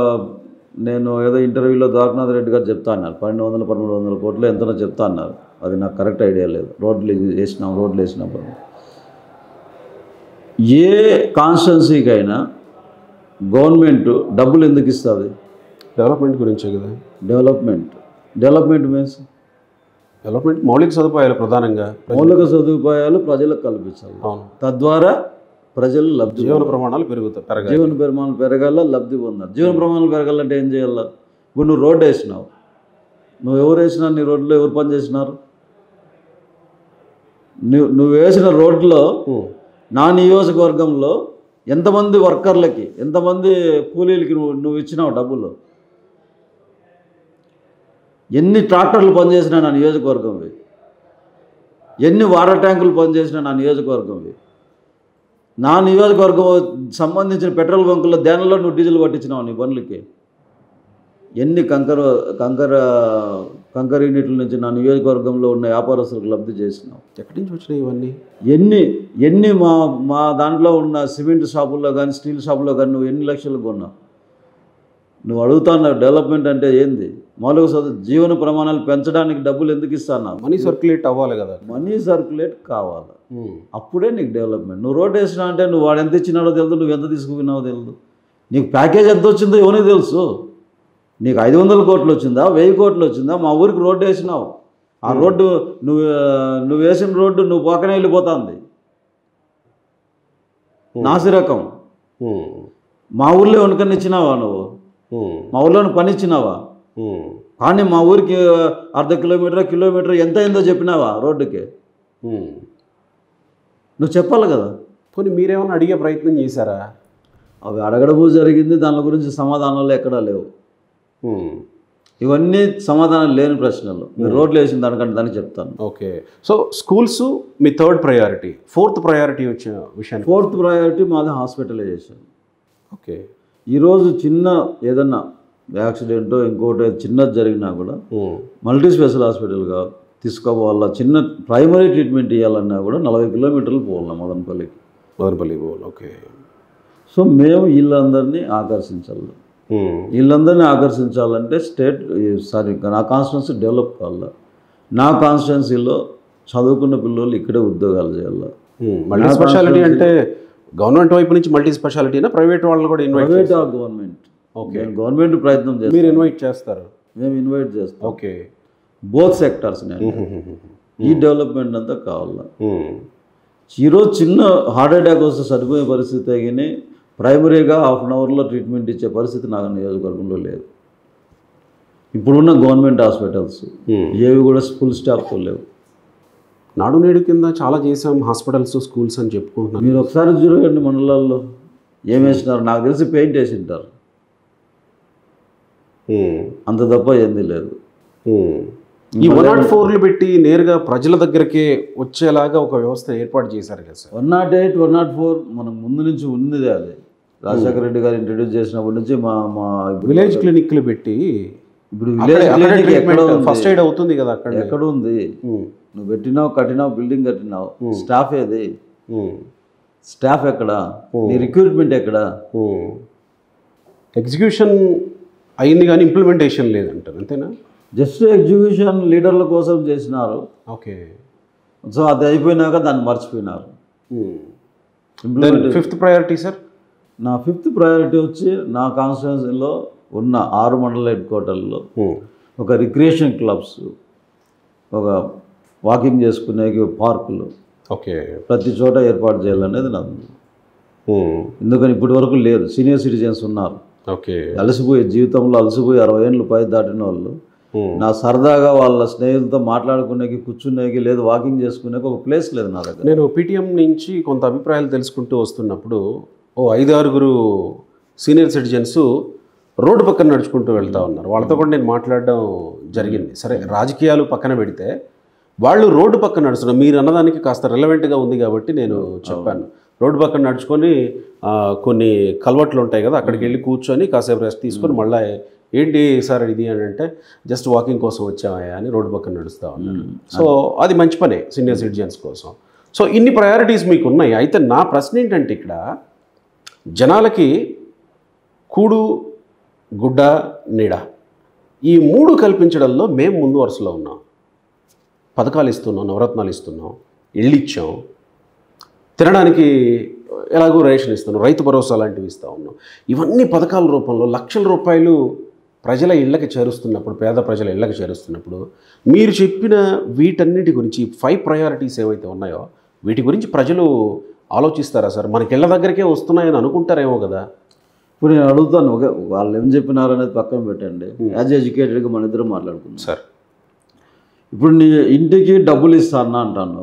నేను ఏదో ఇంటర్వ్యూలో ద్వారకనాథ్ రెడ్డి గారు చెప్తా అన్నారు పన్నెండు వందల పదమూడు వందల కోట్లు ఎంతనో చెప్తా అన్నారు అది నాకు కరెక్ట్ ఐడియా లేదు రోడ్లు వేసినాం రోడ్లు వేసినప్పుడు ఏ కాన్స్టిట్యున్సీకైనా గవర్నమెంట్ డబ్బులు ఎందుకు ఇస్తుంది
డెవలప్మెంట్ గురించే కదా
డెవలప్మెంట్ డెవలప్మెంట్ మీన్స్
డెవలప్మెంట్ మౌలిక సదుపాయాలు ప్రధానంగా
మౌలిక సదుపాయాలు ప్రజలకు కల్పించాలి
అవును
తద్వారా ప్రజలు లబ్ధి
జీవన ప్రమాణాలు పెరుగుతాయి పెరగాలి
జీవన ప్రమాణాలు పెరగాల లబ్ధి పొందాలి జీవన ప్రమాణాలు పెరగాలంటే ఏం చేయాలి ఇప్పుడు నువ్వు రోడ్డు వేసినావు నువ్వు ఎవరు వేసినా నీ రోడ్లో ఎవరు పని చేసినారు నువ్వు నువ్వు వేసిన రోడ్లో
ఉమ్.
నా నియోజకవర్గంలో ఎంతమంది వర్కర్లకి ఎంతమంది కూలీలకి నువ్వు నువ్వు ఇచ్చినావు డబ్బులు ఎన్ని ట్రాక్టర్లు పనిచేసినా నా నియోజకవర్గంవి ఎన్ని వాటర్ ట్యాంకులు పనిచేసినా నా నియోజకవర్గంవి నా నియోజకవర్గం సంబంధించిన పెట్రోల్ బంకుల్లో దేనిలో నువ్వు డీజిల్ పట్టించినావు నీ బండ్లకి ఎన్ని కంకర కంకర కంకర యూనిట్ల నుంచి నా నియోజకవర్గంలో ఉన్న వ్యాపారస్తులకు లబ్ధి చేసినావు
ఎక్కడి నుంచి వచ్చినాయి ఇవన్నీ
ఎన్ని ఎన్ని మా మా దాంట్లో ఉన్న సిమెంట్ షాపుల్లో కానీ స్టీల్ షాపుల్లో కానీ నువ్వు ఎన్ని లక్షలు కొన్నావు నువ్వు అడుగుతున్నావు డెవలప్మెంట్ అంటే ఏంది మౌలిక సదు జీవన ప్రమాణాలు పెంచడానికి డబ్బులు ఎందుకు ఇస్తున్నావు
మనీ సర్క్యులేట్ అవ్వాలి కదా
మనీ సర్క్యులేట్ కావాలి
ఉమ్.
అప్పుడే నీకు డెవలప్మెంట్ నువ్వు రోడ్ వేసినా అంటే నువ్వు వాడు ఎంత ఇచ్చినాడో తెలియదు నువ్వు ఎంత తీసుకున్నావో తెలియదు నీకు ప్యాకేజ్ ఎంత వచ్చిందో ఎవరికి తెలుసు నీకు ఐదు వందల కోట్లు వచ్చిందా వెయ్యి కోట్లు వచ్చిందా మా ఊరికి రోడ్డు వేసినావు ఆ రోడ్డు నువ్వు నువ్వు వేసిన రోడ్డు నువ్వు పక్కనే వెళ్ళిపోతుంది నాసిరకం
ఉమ్.
మా ఊర్లో వనుకని ఇచ్చినావా నువ్వు
ఉమ్.
మా ఊర్లో పని ఇచ్చినావా
ఉమ్.
కానీ మా ఊరికి అర్ధ కిలోమీటర్ కిలోమీటర్ ఎంత అయిందో చెప్పినావా రోడ్డుకి
ఉమ్.
నువ్వు చెప్పాలి కదా
పోనీ మీరేమైనా అడిగే ప్రయత్నం చేశారా
అవి అడగడము జరిగింది దాని గురించి సమాధానాలు ఎక్కడా లేవు
ఉమ్.
ఇవన్నీ సమాధానం లేని ప్రశ్నలు మీరు రోడ్లు వేసిన దానికంటే దానికి చెప్తాను
ఓకే సో స్కూల్స్ మీ థర్డ్ ప్రయారిటీ ఫోర్త్ ప్రయారిటీ వచ్చిన విషయానికి
ఫోర్త్ ప్రయారిటీ మాది హాస్పిటలైజేషన్
ఓకే
ఈరోజు చిన్న ఏదన్నా యాక్సిడెంటో ఇంకోటి చిన్నది జరిగినా కూడా
ఉమ్.
మల్టీ స్పెషల్ హాస్పిటల్గా తీసుకోవాలా చిన్న ప్రైమరీ ట్రీట్మెంట్ ఇవ్వాలన్నా కూడా నలభై కిలోమీటర్లు పోవాలా మదనపల్లికి
మదనపల్లి బోల్ ఓకే
సో మేము వీళ్ళందరినీ ఆకర్షించాలి
ఉమ్.
వీళ్ళందరినీ ఆకర్షించాలంటే స్టేట్ సారీ నా కాన్స్టిట్యున్సీ డెవలప్ కావాలా నా కాన్స్టిట్యున్సీలో చదువుకున్న పిల్లలు ఇక్కడే ఉద్యోగాలు చేయాలి
ఉమ్. మల్టీ స్పెషాలిటీ అంటే గవర్నమెంట్ వైపు నుంచి మల్టీ స్పెషాలిటీనా ప్రైవేట్ వాళ్ళని కూడా invite
private or government
okay
నేను గవర్నమెంట్ ప్రయత్నం చేస్తాను
మీరు ఇన్వైట్ చేస్తారు
మేము ఇన్వైట్ చేస్తాం
ఓకే
బోత్ సెక్టార్స్ నేను ఈ డెవలప్మెంట్ అంతా కావాలా
ఉమ్.
ఈరోజు చిన్న హార్ట్ అటాక్ వస్తే చనిపోయే పరిస్థితి తగిని ప్రైమరీగా హాఫ్ అన్ అవర్లో ట్రీట్మెంట్ ఇచ్చే పరిస్థితి నాకు నియోజకవర్గంలో లేదు ఇప్పుడున్న గవర్నమెంట్ హాస్పిటల్స్
ఉమ్.
ఏవి కూడా ఫుల్ స్టాఫ్తో లేవు
నాడు నేడు కింద చాలా చేసాం హాస్పిటల్స్ స్కూల్స్ అని చెప్పుకుంటున్నాను
మీరు ఒకసారి చూడండి మండలాల్లో ఏం వేసినారు నాకు తెలిసి పెయింట్ వేసి ఉంటారు
ఉమ్.
అంత తప్ప ఏంది లేదు
ఉమ్. ఈ వన్ నాట్ ఫోర్లు పెట్టి నేరుగా ప్రజల దగ్గరికి వచ్చేలాగా ఒక వ్యవస్థ ఏర్పాటు చేశారు కదా sir
one nought eight one nought four మనకు ముందు నుంచి ఉన్నదే అది రాజశేఖర రెడ్డి గారు ఇంట్రడ్యూస్ చేసినప్పటి నుంచి మా మా ఇప్పుడు
విలేజ్ క్లినిక్లు పెట్టి
ఇప్పుడు విలేజ్ క్లినిక్ ఎక్కడ ఉంది?
ఫస్ట్ ఎయిడ్ అవుతుంది కదా అక్కడ
ఎక్కడ ఉంది నువ్వు పెట్టినావు కట్టినావు బిల్డింగ్ కట్టినావు స్టాఫ్ ఏది స్టాఫ్ ఎక్కడ నీ రిక్రూట్మెంట్ ఎక్కడ
ఎగ్జిక్యూషన్ అయింది కానీ ఇంప్లిమెంటేషన్ లేదంటారు అంతేనా
జస్ట్ ఎగ్జిక్యూషన్ లీడర్ల కోసం చేసినారు
ఓకే
సో అది అయిపోయినాక దాన్ని మర్చిపోయినారు
దెన్ ఫిఫ్త్ ప్రయారిటీ సార్
నా ఫిఫ్త్ ప్రయారిటీ వచ్చి నా కాన్స్టిట్యున్సీలో ఉన్న ఆరు మండల హెడ్ క్వార్టర్లో ఒక రిక్రియేషన్ క్లబ్స్ ఒక వాకింగ్ చేసుకునే పార్కులు
ఓకే
ప్రతి చోట ఏర్పాటు చేయాలనేది నా ఎందుకని ఇప్పటి వరకు లేదు సీనియర్ సిటిజన్స్ ఉన్నారు
ఓకే
అలసిపోయి జీవితంలో అలసిపోయి అరవై ఏళ్ళు పై దాటిన వాళ్ళు నా సరదాగా వాళ్ళ స్నేహితులతో మాట్లాడుకునేకి కూర్చునేకి లేదు వాకింగ్ చేసుకునేకి ఒక ప్లేస్ లేదు నా దగ్గర
నేను పీటీఎం నుంచి కొంత అభిప్రాయాలు తెలుసుకుంటూ వస్తున్నప్పుడు ఓ ఐదు ఆరుగురు సీనియర్ సిటిజన్స్ రోడ్డు పక్కన నడుచుకుంటూ వెళ్తా ఉన్నారు వాళ్ళతో కూడా నేను మాట్లాడడం జరిగింది సరే రాజకీయాలు పక్కన పెడితే వాళ్ళు రోడ్డు పక్కన నడుస్తున్నారు మీరు అన్నదానికి కాస్త రిలవెంట్గా ఉంది కాబట్టి నేను చెప్పాను రోడ్డు పక్కన నడుచుకొని ఆ, కొన్ని కల్వట్లు ఉంటాయి కదా అక్కడికి వెళ్ళి కూర్చొని కాసేపు రెస్ట్ తీసుకొని మళ్ళీ ఏంటి సార్ ఇది అని అంటే జస్ట్ వాకింగ్ కోసం వచ్చామయ్యా అని రోడ్డు పక్కన నడుస్తూ ఉన్నారు సో అది మంచి పనే సీనియర్ సిటిజన్స్ కోసం సో ఇన్ని ప్రయారిటీస్ మీకు ఉన్నాయి అయితే నా ప్రశ్న ఏంటంటే ఇక్కడ జనాలకి కూడు గుడ్డ నీడ ఈ మూడు కల్పించడంలో మేము ముందు వరుసలో ఉన్నాం పథకాలు ఇస్తున్నాం నవరత్నాలు ఇస్తున్నాం ఇళ్ళు ఇచ్చాం తినడానికి ఎలాగో రేషన్ ఇస్తున్నాం రైతు భరోసా లాంటివి ఇస్తూ ఉన్నాం ఇవన్నీ పథకాల రూపంలో లక్షల రూపాయలు ప్రజల ఇళ్ళకి చేరుస్తున్నప్పుడు పేద ప్రజల ఇళ్ళకి చేరుస్తున్నప్పుడు మీరు చెప్పిన వీటన్నిటి గురించి ఫైవ్ ప్రయారిటీస్ ఏవైతే ఉన్నాయో వీటి గురించి ప్రజలు ఆలోచిస్తారా సార్ మనకి ఇళ్ళ దగ్గరికే వస్తున్నాయని అనుకుంటారేమో కదా
ఇప్పుడు నేను అడుగుతాను ఒక వాళ్ళు ఏం చెప్పినారు అనేది పక్కన పెట్టండి యాజ్ ఎడ్యుకేటెడ్గా మన ఇద్దరం మాట్లాడుకుందాం
సార్
ఇప్పుడు నీ ఇంటికి డబ్బులు ఇస్తానా అంటాను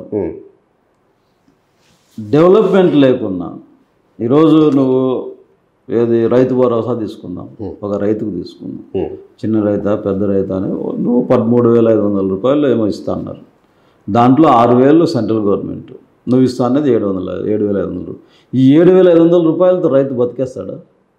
డెవలప్మెంట్ లేకున్నా ఈరోజు నువ్వు ఏది రైతు భరోసా తీసుకుందాం ఒక రైతుకు తీసుకుందాం చిన్న రైతా పెద్ద రైతా అని నువ్వు పదమూడు వేల ఐదు వందల రూపాయలు ఏమో ఇస్తా అన్నారు దాంట్లో ఆరు వేలు సెంట్రల్ గవర్నమెంట్ నువ్వు ఇస్తా అనేది ఏడు వందల ఏడు వేల ఐదు వందలు రూపాయలు. ఈ ఏడు వేల ఐదు వందల రూపాయలతో రైతు బతికేస్తాడా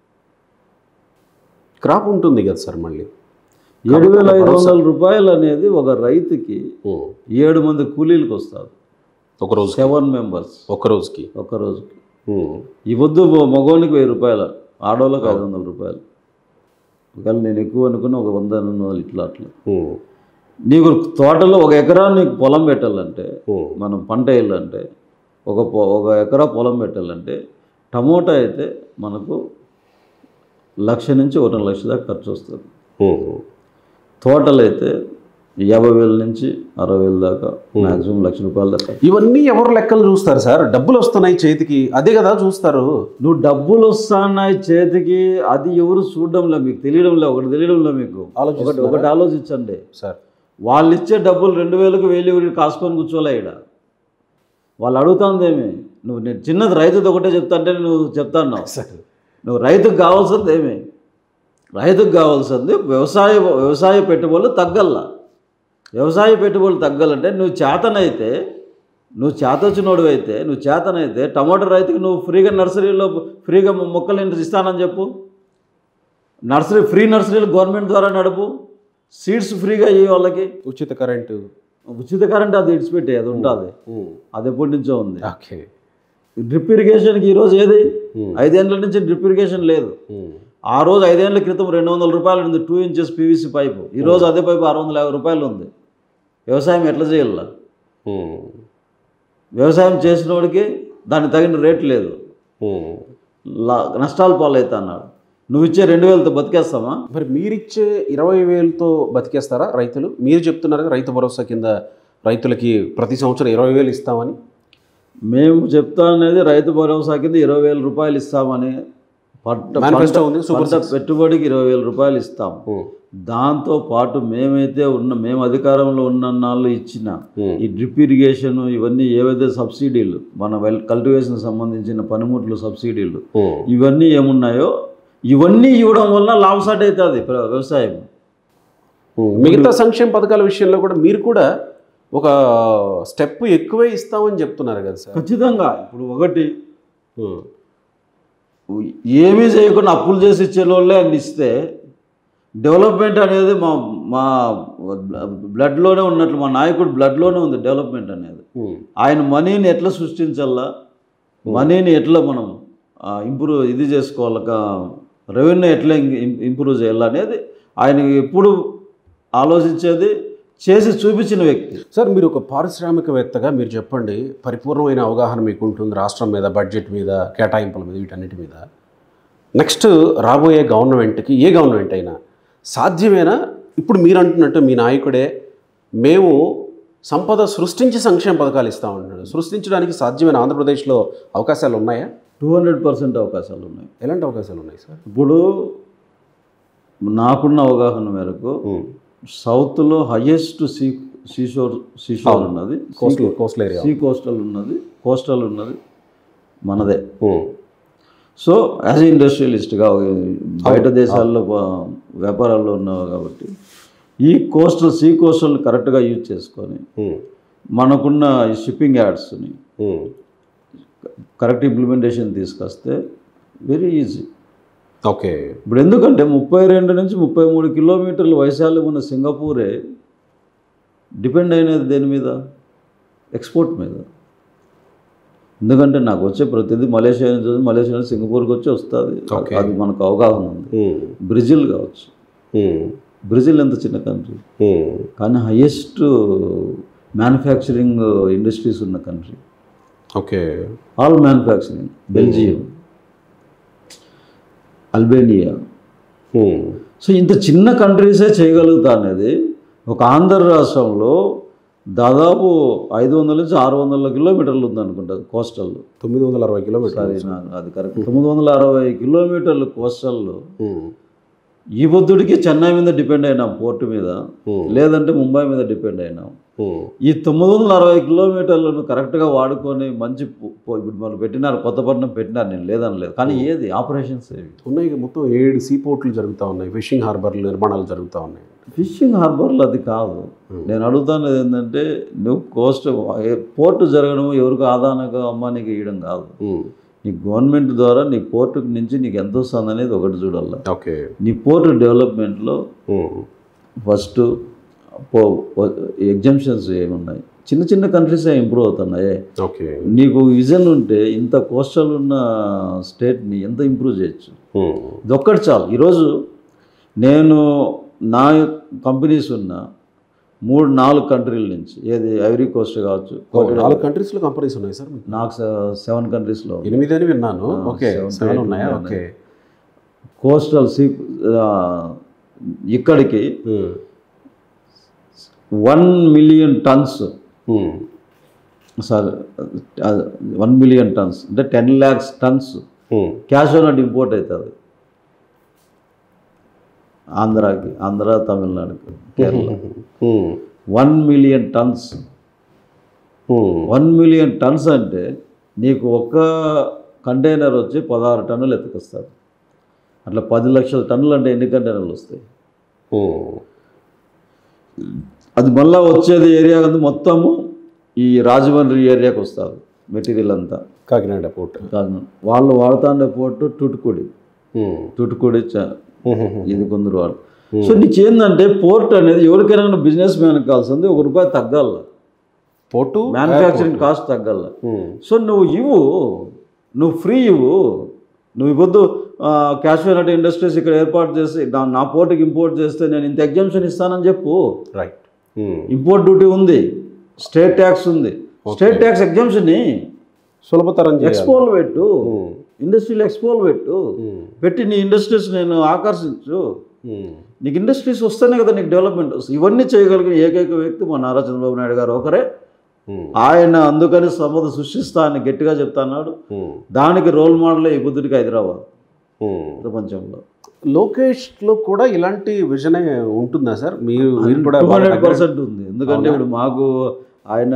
క్రాప్ ఉంటుంది కదా సార్ మళ్ళీ
ఏడు వేల ఐదు వందల రూపాయలు అనేది ఒక రైతుకి ఏడు మంది కూలీలకు వస్తారు
ఒక రోజు
సెవెన్ మెంబర్స్
ఒక రోజుకి
ఒక రోజుకి ఈ పొద్దు మగవానికి వెయ్యి రూపాయలు ఆడవాళ్ళకి ఐదు వందల రూపాయలు ఒకవేళ నేను ఎక్కువ అనుకున్న ఒక వంద రెండు వందలు ఇట్లా అట్లా నీకు తోటలో ఒక ఎకరా నీకు పొలం పెట్టాలంటే మనం పంట వేయాలంటే ఒక పొ- ఒక ఎకరా పొలం పెట్టాలంటే టమోటా అయితే మనకు లక్ష నుంచి ఒకటి లక్ష దాకా ఖర్చు వస్తుంది తోటలు అయితే యాభై వేల నుంచి అరవై వేల దాకా మ్యాక్సిమం లక్ష రూపాయల దాకా
ఇవన్నీ ఎవరు లెక్కలు చూస్తారు సార్ డబ్బులు వస్తున్నాయి చేతికి అదే కదా చూస్తారు
నువ్వు డబ్బులు వస్తున్నాయి చేతికి అది ఎవరు చూడడంలో మీకు తెలియడంలో ఒకటి తెలియడంలో మీకు ఒకటి
ఆలోచిస్తున్నారా?
ఒకటి ఆలోచించండి
సార్
వాళ్ళు ఇచ్చే డబ్బులు రెండు వేలకు వేలు ఊరికి కాసుకొని కూర్చోలే ఇక్కడ వాళ్ళు అడుగుతాందేమి నువ్వు నేను చిన్నది రైతుది ఒకటే చెప్తా అంటే నువ్వు చెప్తాను
సార్
నువ్వు రైతుకు కావాల్సింది ఏమి రైతుకు కావాల్సింది వ్యవసాయ వ్యవసాయ పెట్టుబడులు తగ్గల్లా వ్యవసాయ పెట్టుబడులు తగ్గాలంటే నువ్వు చేతనైతే నువ్వు చేతొచ్చినోడు అయితే నువ్వు చేతనైతే టమాటో రైతుకి నువ్వు ఫ్రీగా నర్సరీలో ఫ్రీగా మొక్కలు ఇంటి ఇస్తానని చెప్పు నర్సరీ ఫ్రీ నర్సరీలు గవర్నమెంట్ ద్వారా నడుపు సీడ్స్ ఫ్రీగా ఇవ్వ వాళ్ళకి
ఉచిత కరెంటు
ఉచిత కరెంట్ అది ఇడిచిపెట్టి అది ఉంటుంది అది ఎప్పటి నుంచో ఉంది
ఓకే
డ్రిప్ ఇరిగేషన్కి ఈరోజు ఏది ఐదేళ్ల నుంచి డ్రిప్ ఇరిగేషన్ లేదు ఆ రోజు ఐదేళ్ల క్రితం రెండు వందల రూపాయలు ఉంది టూ ఇంచెస్ పీవీసీ పైపు ఈరోజు అదే పైపు ఆరు వందల యాభై రూపాయలు ఉంది వ్యవసాయం ఎట్లా చేయాల వ్యవసాయం చేసినోడికి దానికి తగిన రేట్ లేదు లా నష్టాలు పాలవుతా అన్నాడు నువ్వు ఇచ్చే రెండు వేలతో బతికేస్తామా
మరి మీరిచ్చే ఇరవై వేలతో బతికేస్తారా రైతులు మీరు చెప్తున్నారు కదా, రైతు భరోసా కింద రైతులకి ప్రతి సంవత్సరం ఇరవై వేలు ఇస్తామని
మేము చెప్తా అనేది రైతు భరోసా కింద ఇరవై వేల రూపాయలు ఇస్తామని పంట
Manifesto ఉంది,
పంట-
Super
పంట పెట్టుబడికి ఇరవై వేల రూపాయలు ఇస్తాం దాంతో పాటు మేమైతే ఉన్న మేము అధికారంలో ఉన్న నాళ్ళు ఇచ్చిన ఈ డ్రిప్ ఇరిగేషన్ ఇవన్నీ ఏవైతే సబ్సిడీలు మన వెల్ కల్టివేషన్ సంబంధించిన పనిముట్లు సబ్సిడీలు ఇవన్నీ ఏమున్నాయో ఇవన్నీ ఇవ్వడం వల్ల లాభసాటి అవుతుంది ప్ర- వ్యవసాయం
మిగతా సంక్షేమ పథకాల విషయంలో కూడా మీరు కూడా ఒక స్టెప్ ఎక్కువే ఇస్తామని చెప్తున్నారు కదా సార్
ఖచ్చితంగా ఇప్పుడు ఒకటి ఏమీ చేయకుండా అప్పులు చేసి ఇచ్చే వాళ్ళే అన్ని ఇస్తే డెవలప్మెంట్ అనేది మా మా బ్లడ్లోనే ఉన్నట్లు మా నాయకుడు బ్లడ్లోనే ఉంది డెవలప్మెంట్ అనేది ఆయన మనీని ఎట్లా సృష్టించాలా మనీని ఎట్లా మనం ఇంప్రూవ్ ఇది చేసుకోవాలి రెవెన్యూ ఎట్లా ఇం- ఇంప్రూవ్ చేయాలి అనేది ఆయన ఎప్పుడు ఆలోచించేది చేసి చూపించిన వ్యక్తి
సార్ మీరు ఒక పారిశ్రామికవేత్తగా మీరు చెప్పండి పరిపూర్ణమైన అవగాహన మీకు ఉంటుంది రాష్ట్రం మీద బడ్జెట్ మీద కేటాయింపుల మీద వీటన్నిటి మీద నెక్స్ట్ రాబోయే గవర్నమెంట్కి ఏ గవర్నమెంట్ అయినా సాధ్యమేనా ఇప్పుడు మీరు అంటున్నట్టు మీ నాయకుడే మేము సంపద సృష్టించి సంక్షేమ పథకాలు ఇస్తామంటున్నాడు సృష్టించడానికి సాధ్యమైన ఆంధ్రప్రదేశ్లో అవకాశాలు ఉన్నాయా
టూ హండ్రెడ్ పర్సెంట్ అవకాశాలు ఉన్నాయి
ఎలాంటి అవకాశాలు ఉన్నాయి సార్
ఇప్పుడు నాకున్న అవగాహన మేరకు సౌత్లో హయ్యెస్ట్ సీ సీషోర్ సీషోర్ ఉన్నది
coastal coastal area
sea coastal ఉన్నది కోస్టల్ ఉన్నది మనదే సో యాజ్ ఇండస్ట్రియలిస్ట్గా బయట దేశాల్లో ప- వ్యాపారాల్లో ఉన్నావు కాబట్టి ఈ కోస్టల్ సీ కోస్టల్ కరెక్ట్గా యూజ్ చేసుకొని మనకున్న ఈ షిప్పింగ్ యాడ్స్ని కరెక్ట్ ఇంప్లిమెంటేషన్ తీసుకొస్తే వెరీ ఈజీ
ఓకే
ఇప్పుడు ఎందుకంటే ముప్పై రెండు నుంచి ముప్పై మూడు కిలోమీటర్ల వైశాల్యం ఉన్న సింగపూరే డిపెండ్ అయినది దేని మీద ఎక్స్పోర్ట్ మీద ఎందుకంటే నాకు వచ్చే ప్రతిదీ మలేషియా నుంచి వచ్చి మలేషియా నుంచి సింగపూర్కి వచ్చి వస్తుంది
Okay.
అది మనకు అవగాహన ఉంది బ్రెజిల్ కావచ్చు బ్రెజిల్ ఎంత చిన్న కంట్రీ కానీ హయ్యెస్ట్ మ్యానుఫ్యాక్చరింగ్ ఇండస్ట్రీస్ ఉన్న country
okay
all manufacturing Belgium Albania
ఉమ్.
సో ఇంత చిన్న కంట్రీసే చేయగలుగుతా అనేది ఒక ఆంధ్ర రాష్ట్రంలో దాదాపు ఐదు వందల నుంచి ఆరు వందల కిలోమీటర్లు ఉంది అనుకుంటా కోస్టల్
తొమ్మిది వందల అరవై కిలోమీటర్లు
సారీ నాకు అది కరెక్ట్ తొమ్మిది వందల అరవై కిలోమీటర్లు కోస్టల్లో
ఉమ్.
ఈ పొద్దుడికి చెన్నై మీద డిపెండ్ అయినాం పోర్టు మీద
ఉమ్.
లేదంటే ముంబై మీద డిపెండ్ అయినాం
ఉమ్.
ఈ తొమ్మిది వందల అరవై కిలోమీటర్లను కరెక్ట్గా వాడుకొని మంచి పో- పో- ఇప్పుడు మనం పెట్టినారు కొత్తపట్నం పెట్టినారు నేను లేదని లేదు కానీ ఏది ఆపరేషన్స్ ఏవి
ఉన్నాయి ఇక మొత్తం ఏడు సీ పోర్ట్లు జరుగుతూ ఉన్నాయి ఫిషింగ్ హార్బర్లు నిర్మాణాలు జరుగుతూ ఉన్నాయి
ఫిషింగ్ హార్బర్లు అది కాదు నేను అడుగుతానేది ఏంటంటే నువ్వు కోస్ట్ పోర్టు జరగడం ఎవరికి ఆదానంగా అమ్మానికి ఇవ్వడం కాదు
ఉమ్.
నీ గవర్నమెంట్ ద్వారా నీ పోర్టు నుంచి నీకు ఎంత వస్తుంది అనేది ఒకటి చూడాలి
ఓకే
నీ పోర్టు డెవలప్మెంట్లో
ఉమ్.
ఫస్ట్ పో ఎగ్జామ్షన్స్ ఏమున్నాయి చిన్న చిన్న కంట్రీసే ఇంప్రూవ్ అవుతున్నాయి
ఓకే
నీకు విజన్ ఉంటే ఇంత కోస్టల్ ఉన్న స్టేట్ని ఎంత ఇంప్రూవ్ చేయొచ్చు
ఉమ్.
ఇదొక్కటి చాలు ఈరోజు నేను నా కంపెనీస్ ఉన్న మూడు నాలుగు కంట్రీల నుంచి ఏది ఐవరీ కోస్ట్ కావచ్చు
ఓ, నాలుగు కంట్రీస్లో కంపెనీస్ ఉన్నాయి సార్ మీకు
నాకు సెవెన్ కంట్రీస్లో
ఎనిమిది అని విన్నాను okay
seven to
seven
eight
ఉన్నాయా
ఉన్నాయి.
ఓకే
కోస్టల్ సీ ఇక్కడికి
ఉమ్.
వన్ మిలియన్ టన్స్
ఉమ్.
సారీ వన్ మిలియన్ టన్స్ అంటే టెన్ ల్యాక్స్ టన్స్
ఉమ్.
క్యాష్ ఆన్ ఇంపోర్ట్ అవుతుంది ఆంధ్రాకి ఆంధ్ర తమిళనాడుకి కేరళ
ఉమ్.
వన్ మిలియన్ టన్స్
ఉమ్.
వన్ మిలియన్ టన్స్ అంటే నీకు ఒక్క కంటైనర్ వచ్చి పదహారు టన్నులు ఎత్తుకొస్తారు అట్లా పది లక్షల టన్నులు అంటే ఎన్ని కంటైనర్లు వస్తాయి
ఉమ్.
అది మళ్ళీ వచ్చేది ఏరియా అంతా మొత్తము ఈ రాజమండ్రి ఏరియాకి వస్తారు మెటీరియల్ అంతా
కాకినాడ పోర్ట్
కాదు వాళ్ళు వాడుతాండే పోర్టు టుటుకుడి
ఉమ్.
టుటుకుడి చ-
ఉమ్.
ఇది కొందరు వాడు సో నీకు ఏంటంటే పోర్ట్ అనేది ఎవరికైనా బిజినెస్ మ్యాన్ కావాల్సింది ఒక రూపాయి తగ్గాల
పోర్టు
మ్యానుఫ్యాక్చరింగ్ కాస్ట్ తగ్గాల
ఉమ్.
సో నువ్వు ఇవ్వు నువ్వు ఫ్రీ ఇవ్వు నువ్వు ఇవ్వద్దు క్యాషువల్ ఇండస్ట్రీస్ ఇక్కడ ఏర్పాటు చేసి నా- నా పోర్టుకి ఇంపోర్ట్ చేస్తే నేను ఇంత ఎగ్జామ్షన్ ఇస్తానని చెప్పు
రైట్ ఉమ్.
ఇంపోర్ట్ డ్యూటీ ఉంది స్టేట్ ట్యాక్స్ ఉంది స్టేట్ ట్యాక్స్ ఎగ్జామ్షన్
సులభతరం చేయాలి
ఎక్స్పోల్ పెట్టు
ఉమ్.
ఇండస్ట్రీలో ఎక్స్పోల్ పెట్టు
ఉమ్.
పెట్టి నీ ఇండస్ట్రీస్ నేను ఆకర్షించు
ఉమ్.
నీకు ఇండస్ట్రీస్ వస్తేనే కదా నీకు డెవలప్మెంట్ వస్తుంది ఇవన్నీ చేయగలిగిన ఏకైక వ్యక్తి మా నారా చంద్రబాబు నాయుడు గారు ఒకరే
ఉమ్.
ఆయన అందుకని సంపద సృష్టిస్తా అని గట్టిగా చెప్తున్నాడు
ఉమ్.
దానికి రోల్ మోడలే ఈ బుద్ధుడికి హైదరాబాద్
ఉమ్.
ప్రపంచంలో
లోకేష్లో కూడా ఇలాంటి విజనే ఉంటుందా సార్ మీరు మీరు కూడా
టూ
బాగా
హండ్రెడ్
దగ్గర-
పర్సెంట్ ఉంది ఎందుకంటే ఇప్పుడు మాకు ఆయన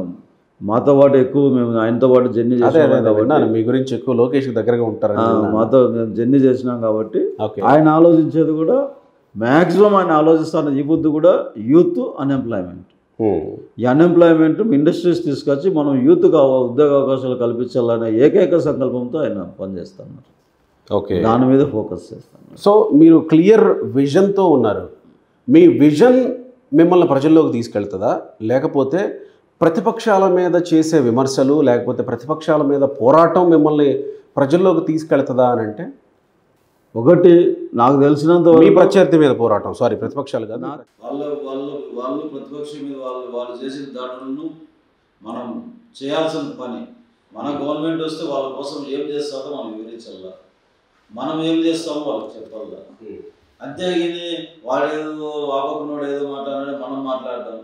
మాతో పాటు ఎక్కువ మేము ఆయనతో పాటు జర్నీ
అదే అదే
చేసినాం
అదే
కాబట్టి
విన్నాను మీ గురించి ఎక్కువ లోకేష్కి దగ్గరగా ఉంటారని
ఆ,
విన్నాను.
మాతో మేము జర్నీ చేసినాం కాబట్టి
ఓకే
ఆయన ఆలోచించేది కూడా మ్యాక్సిమం ఆయన ఆలోచిస్తున్న ఈ బుద్ధి కూడా యూత్ అన్ఎంప్లాయ్మెంట్
ఉమ్.
ఈ అన్ఎంప్లాయ్మెంట్ ఇండస్ట్రీస్ తీసుకొచ్చి మనం యూత్కి అవ- ఉద్యోగ అవకాశాలు కల్పించాలనే ఏకైక సంకల్పంతో ఆయన పనిచేస్తున్నారు
ఓకే
దాని మీద ఫోకస్ చేస్తాను
సో మీరు క్లియర్ విజన్తో ఉన్నారు మీ విజన్ మిమ్మల్ని ప్రజల్లోకి తీసుకెళ్తుందా లేకపోతే ప్రతిపక్షాల మీద చేసే విమర్శలు లేకపోతే ప్రతిపక్షాల మీద పోరాటం మిమ్మల్ని ప్రజల్లోకి తీసుకెళ్తుందా అని అంటే
ఒకటి నాకు తెలిసినంత
మీ
వరకు
ప్రత్యర్థి మీద పోరాటం సారీ ప్రతిపక్షాలు కాదు
వాళ్ళ వాళ్ళు వాళ్ళు ప్రతిపక్షం మీద వాళ్ళు వాళ్ళు చేసిన దాడులను మనం చేయాల్సిన పని మన గవర్నమెంట్ వస్తే వాళ్ళ కోసం ఏం చేస్తామో మనం వివరించాల మనం ఏం చేస్తామో వాళ్ళకి చెప్పాల అంతేగాని వాడేదో వాపకునోడు ఏదో మాట్లాడాడు మనం మాట్లాడడం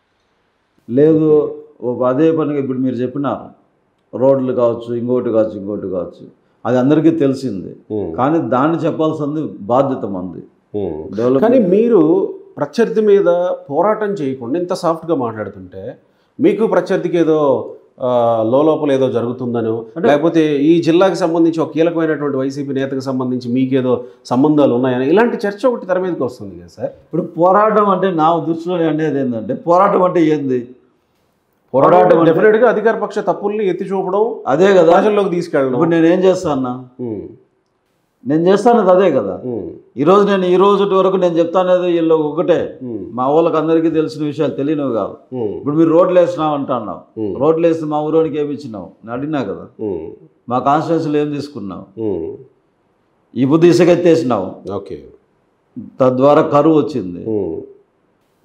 లేదు ఒక అదే పనిగా ఇప్పుడు మీరు చెప్పినారు రోడ్లు కావచ్చు ఇంకోటి కావచ్చు ఇంకోటి కావచ్చు అది అందరికీ తెలిసింది
ఉమ్.
కానీ దాన్ని చెప్పాల్సింది బాధ్యత మంది
ఉమ్.
డెవలప్
కానీ మీరు ప్రత్యర్థి మీద పోరాటం చేయకుండా ఇంత సాఫ్ట్గా మాట్లాడుతుంటే మీకు ప్రత్యర్థికి ఏదో ఆ, లోపల ఏదో జరుగుతుందనో లేకపోతే ఈ జిల్లాకి సంబంధించి ఒక కీలకమైనటువంటి వైసీపీ నేతకు సంబంధించి మీకేదో సంబంధాలు ఉన్నాయని ఇలాంటి చర్చ ఒకటి తెర మీదకి వస్తుంది కదా సార్
ఇప్పుడు పోరాటం అంటే నా దృష్టిలో అనేది ఏంటంటే పోరాటం అంటే ఏంది
పోరాటం
పోరాటం అంటే-
డెఫినెట్గా అధికార పక్ష తప్పుల్ని ఎత్తి చూపడం
అదే కదా
ప్రజల్లోకి తీసుకెళ్ళడం
ఇప్పుడు నేను ఏం చేస్తాను
ఉమ్,
నేను చేస్తానది అదే కదా
ఉమ్,
ఈరోజు నేను ఈ రోజు వరకు నేను చెప్తానేది వీళ్ళు ఒకటే
ఉమ్,
మా వాళ్ళకి అందరికీ తెలిసిన విషయాలు తెలియనివి కాదు
ఉమ్,
ఇప్పుడు మీరు రోడ్లు వేసినావు అంటున్నావు
ఉమ్,
రోడ్లు వేస్తే మా ఊరోనికి ఏమి ఇచ్చినావు నేను అడిగినా కదా
ఉమ్,
మా కాన్స్టిట్యున్సీలో ఏం తీసుకున్నావు
ఉమ్,
ఈ బుద్ధి ఇసుకెత్తేసినావు
ఓకే
తద్వారా కరువు వచ్చింది
ఉమ్,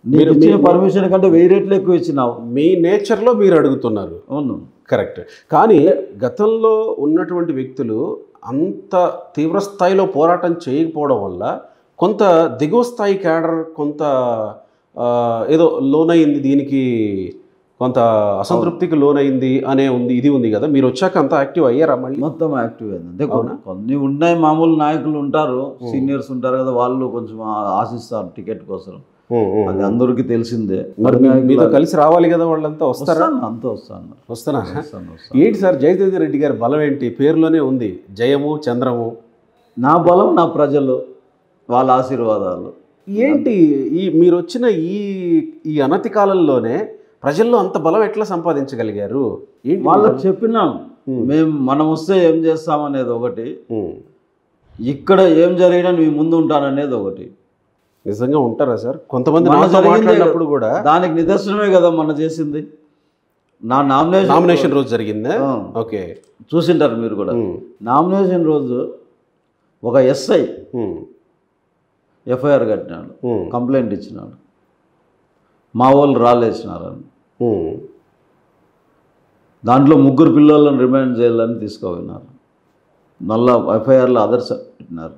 నీకు ఇచ్చిన పర్మిషన్ కంటే వెయ్యి రెట్లు ఎక్కువ ఇచ్చినావు
మీ నేచర్లో మీరు అడుగుతున్నారు
అవును
కరెక్ట్ కానీ గతంలో ఉన్నటువంటి వ్యక్తులు అంత తీవ్ర స్థాయిలో పోరాటం చేయకపోవడం వల్ల కొంత దిగువ స్థాయి క్యాడర్ కొంత ఆ, ఏదో లోనైంది దీనికి కొంత అసంతృప్తికి లోనైంది అనే ఉంది ఇది ఉంది కదా మీరు వచ్చాక అంత యాక్టివ్ అయ్యారా మళ్ళీ
మొత్తం యాక్టివ్ అయింది అంటే
అవునా?
కొన్ని ఉన్నాయి మామూలు నాయకులు ఉంటారు సీనియర్స్ ఉంటారు కదా వాళ్ళు కొంచెం ఆ- ఆశిస్తారు టికెట్ కోసం అది అందరికీ తెలిసిందే
మరి మీ- మీతో కలిసి రావాలి కదా వాళ్ళంతా వస్తారా
వస్తాను అంతా వస్తాను
వస్తారా
వస్తాను వస్తాను
ఏంటి సార్ జయదేవి రెడ్డి గారి బలం ఏంటి పేరులోనే ఉంది జయము చంద్రము
నా బలం నా ప్రజలు వాళ్ళ ఆశీర్వాదాలు
ఏంటి ఈ మీరు వచ్చిన ఈ ఈ అనతి కాలంలోనే ప్రజల్లో అంత బలం ఎట్లా సంపాదించగలిగారు ఏంటి
వాళ్ళకి చెప్పినాం
Hmm.
మేము మనం వస్తే ఏం చేస్తామనేది ఒకటి
ఉమ్.
ఇక్కడ ఏం జరిగినా నీ ముందు ఉంటాననేది ఒకటి
నిజంగా ఉంటారా సార్ కొంతమంది
మన
నాతో
జరిగిందే
మాట్లాడినప్పుడు కూడా
దానికి నిదర్శనమే కదా మన చేసింది నా నామినేషన్
నామినేషన్ రోజు జరిగిందా
ఆ,
ఓకే
చూసింటారు మీరు కూడా
ఉమ్.
నామినేషన్ రోజు ఒక ఎస్ఐ
ఉమ్.
ఎఫ్ఐఆర్ కట్టినాడు
ఉమ్.
కంప్లైంట్ ఇచ్చినాడు మా వాళ్ళు రాలేసినారని
ఉమ్.
దాంట్లో ముగ్గురు పిల్లలను రిమైండ్ చేయాలని తీసుకుపోయినారు మళ్ళా ఎఫ్ఐఆర్లో అదర్స్ పెట్టినారు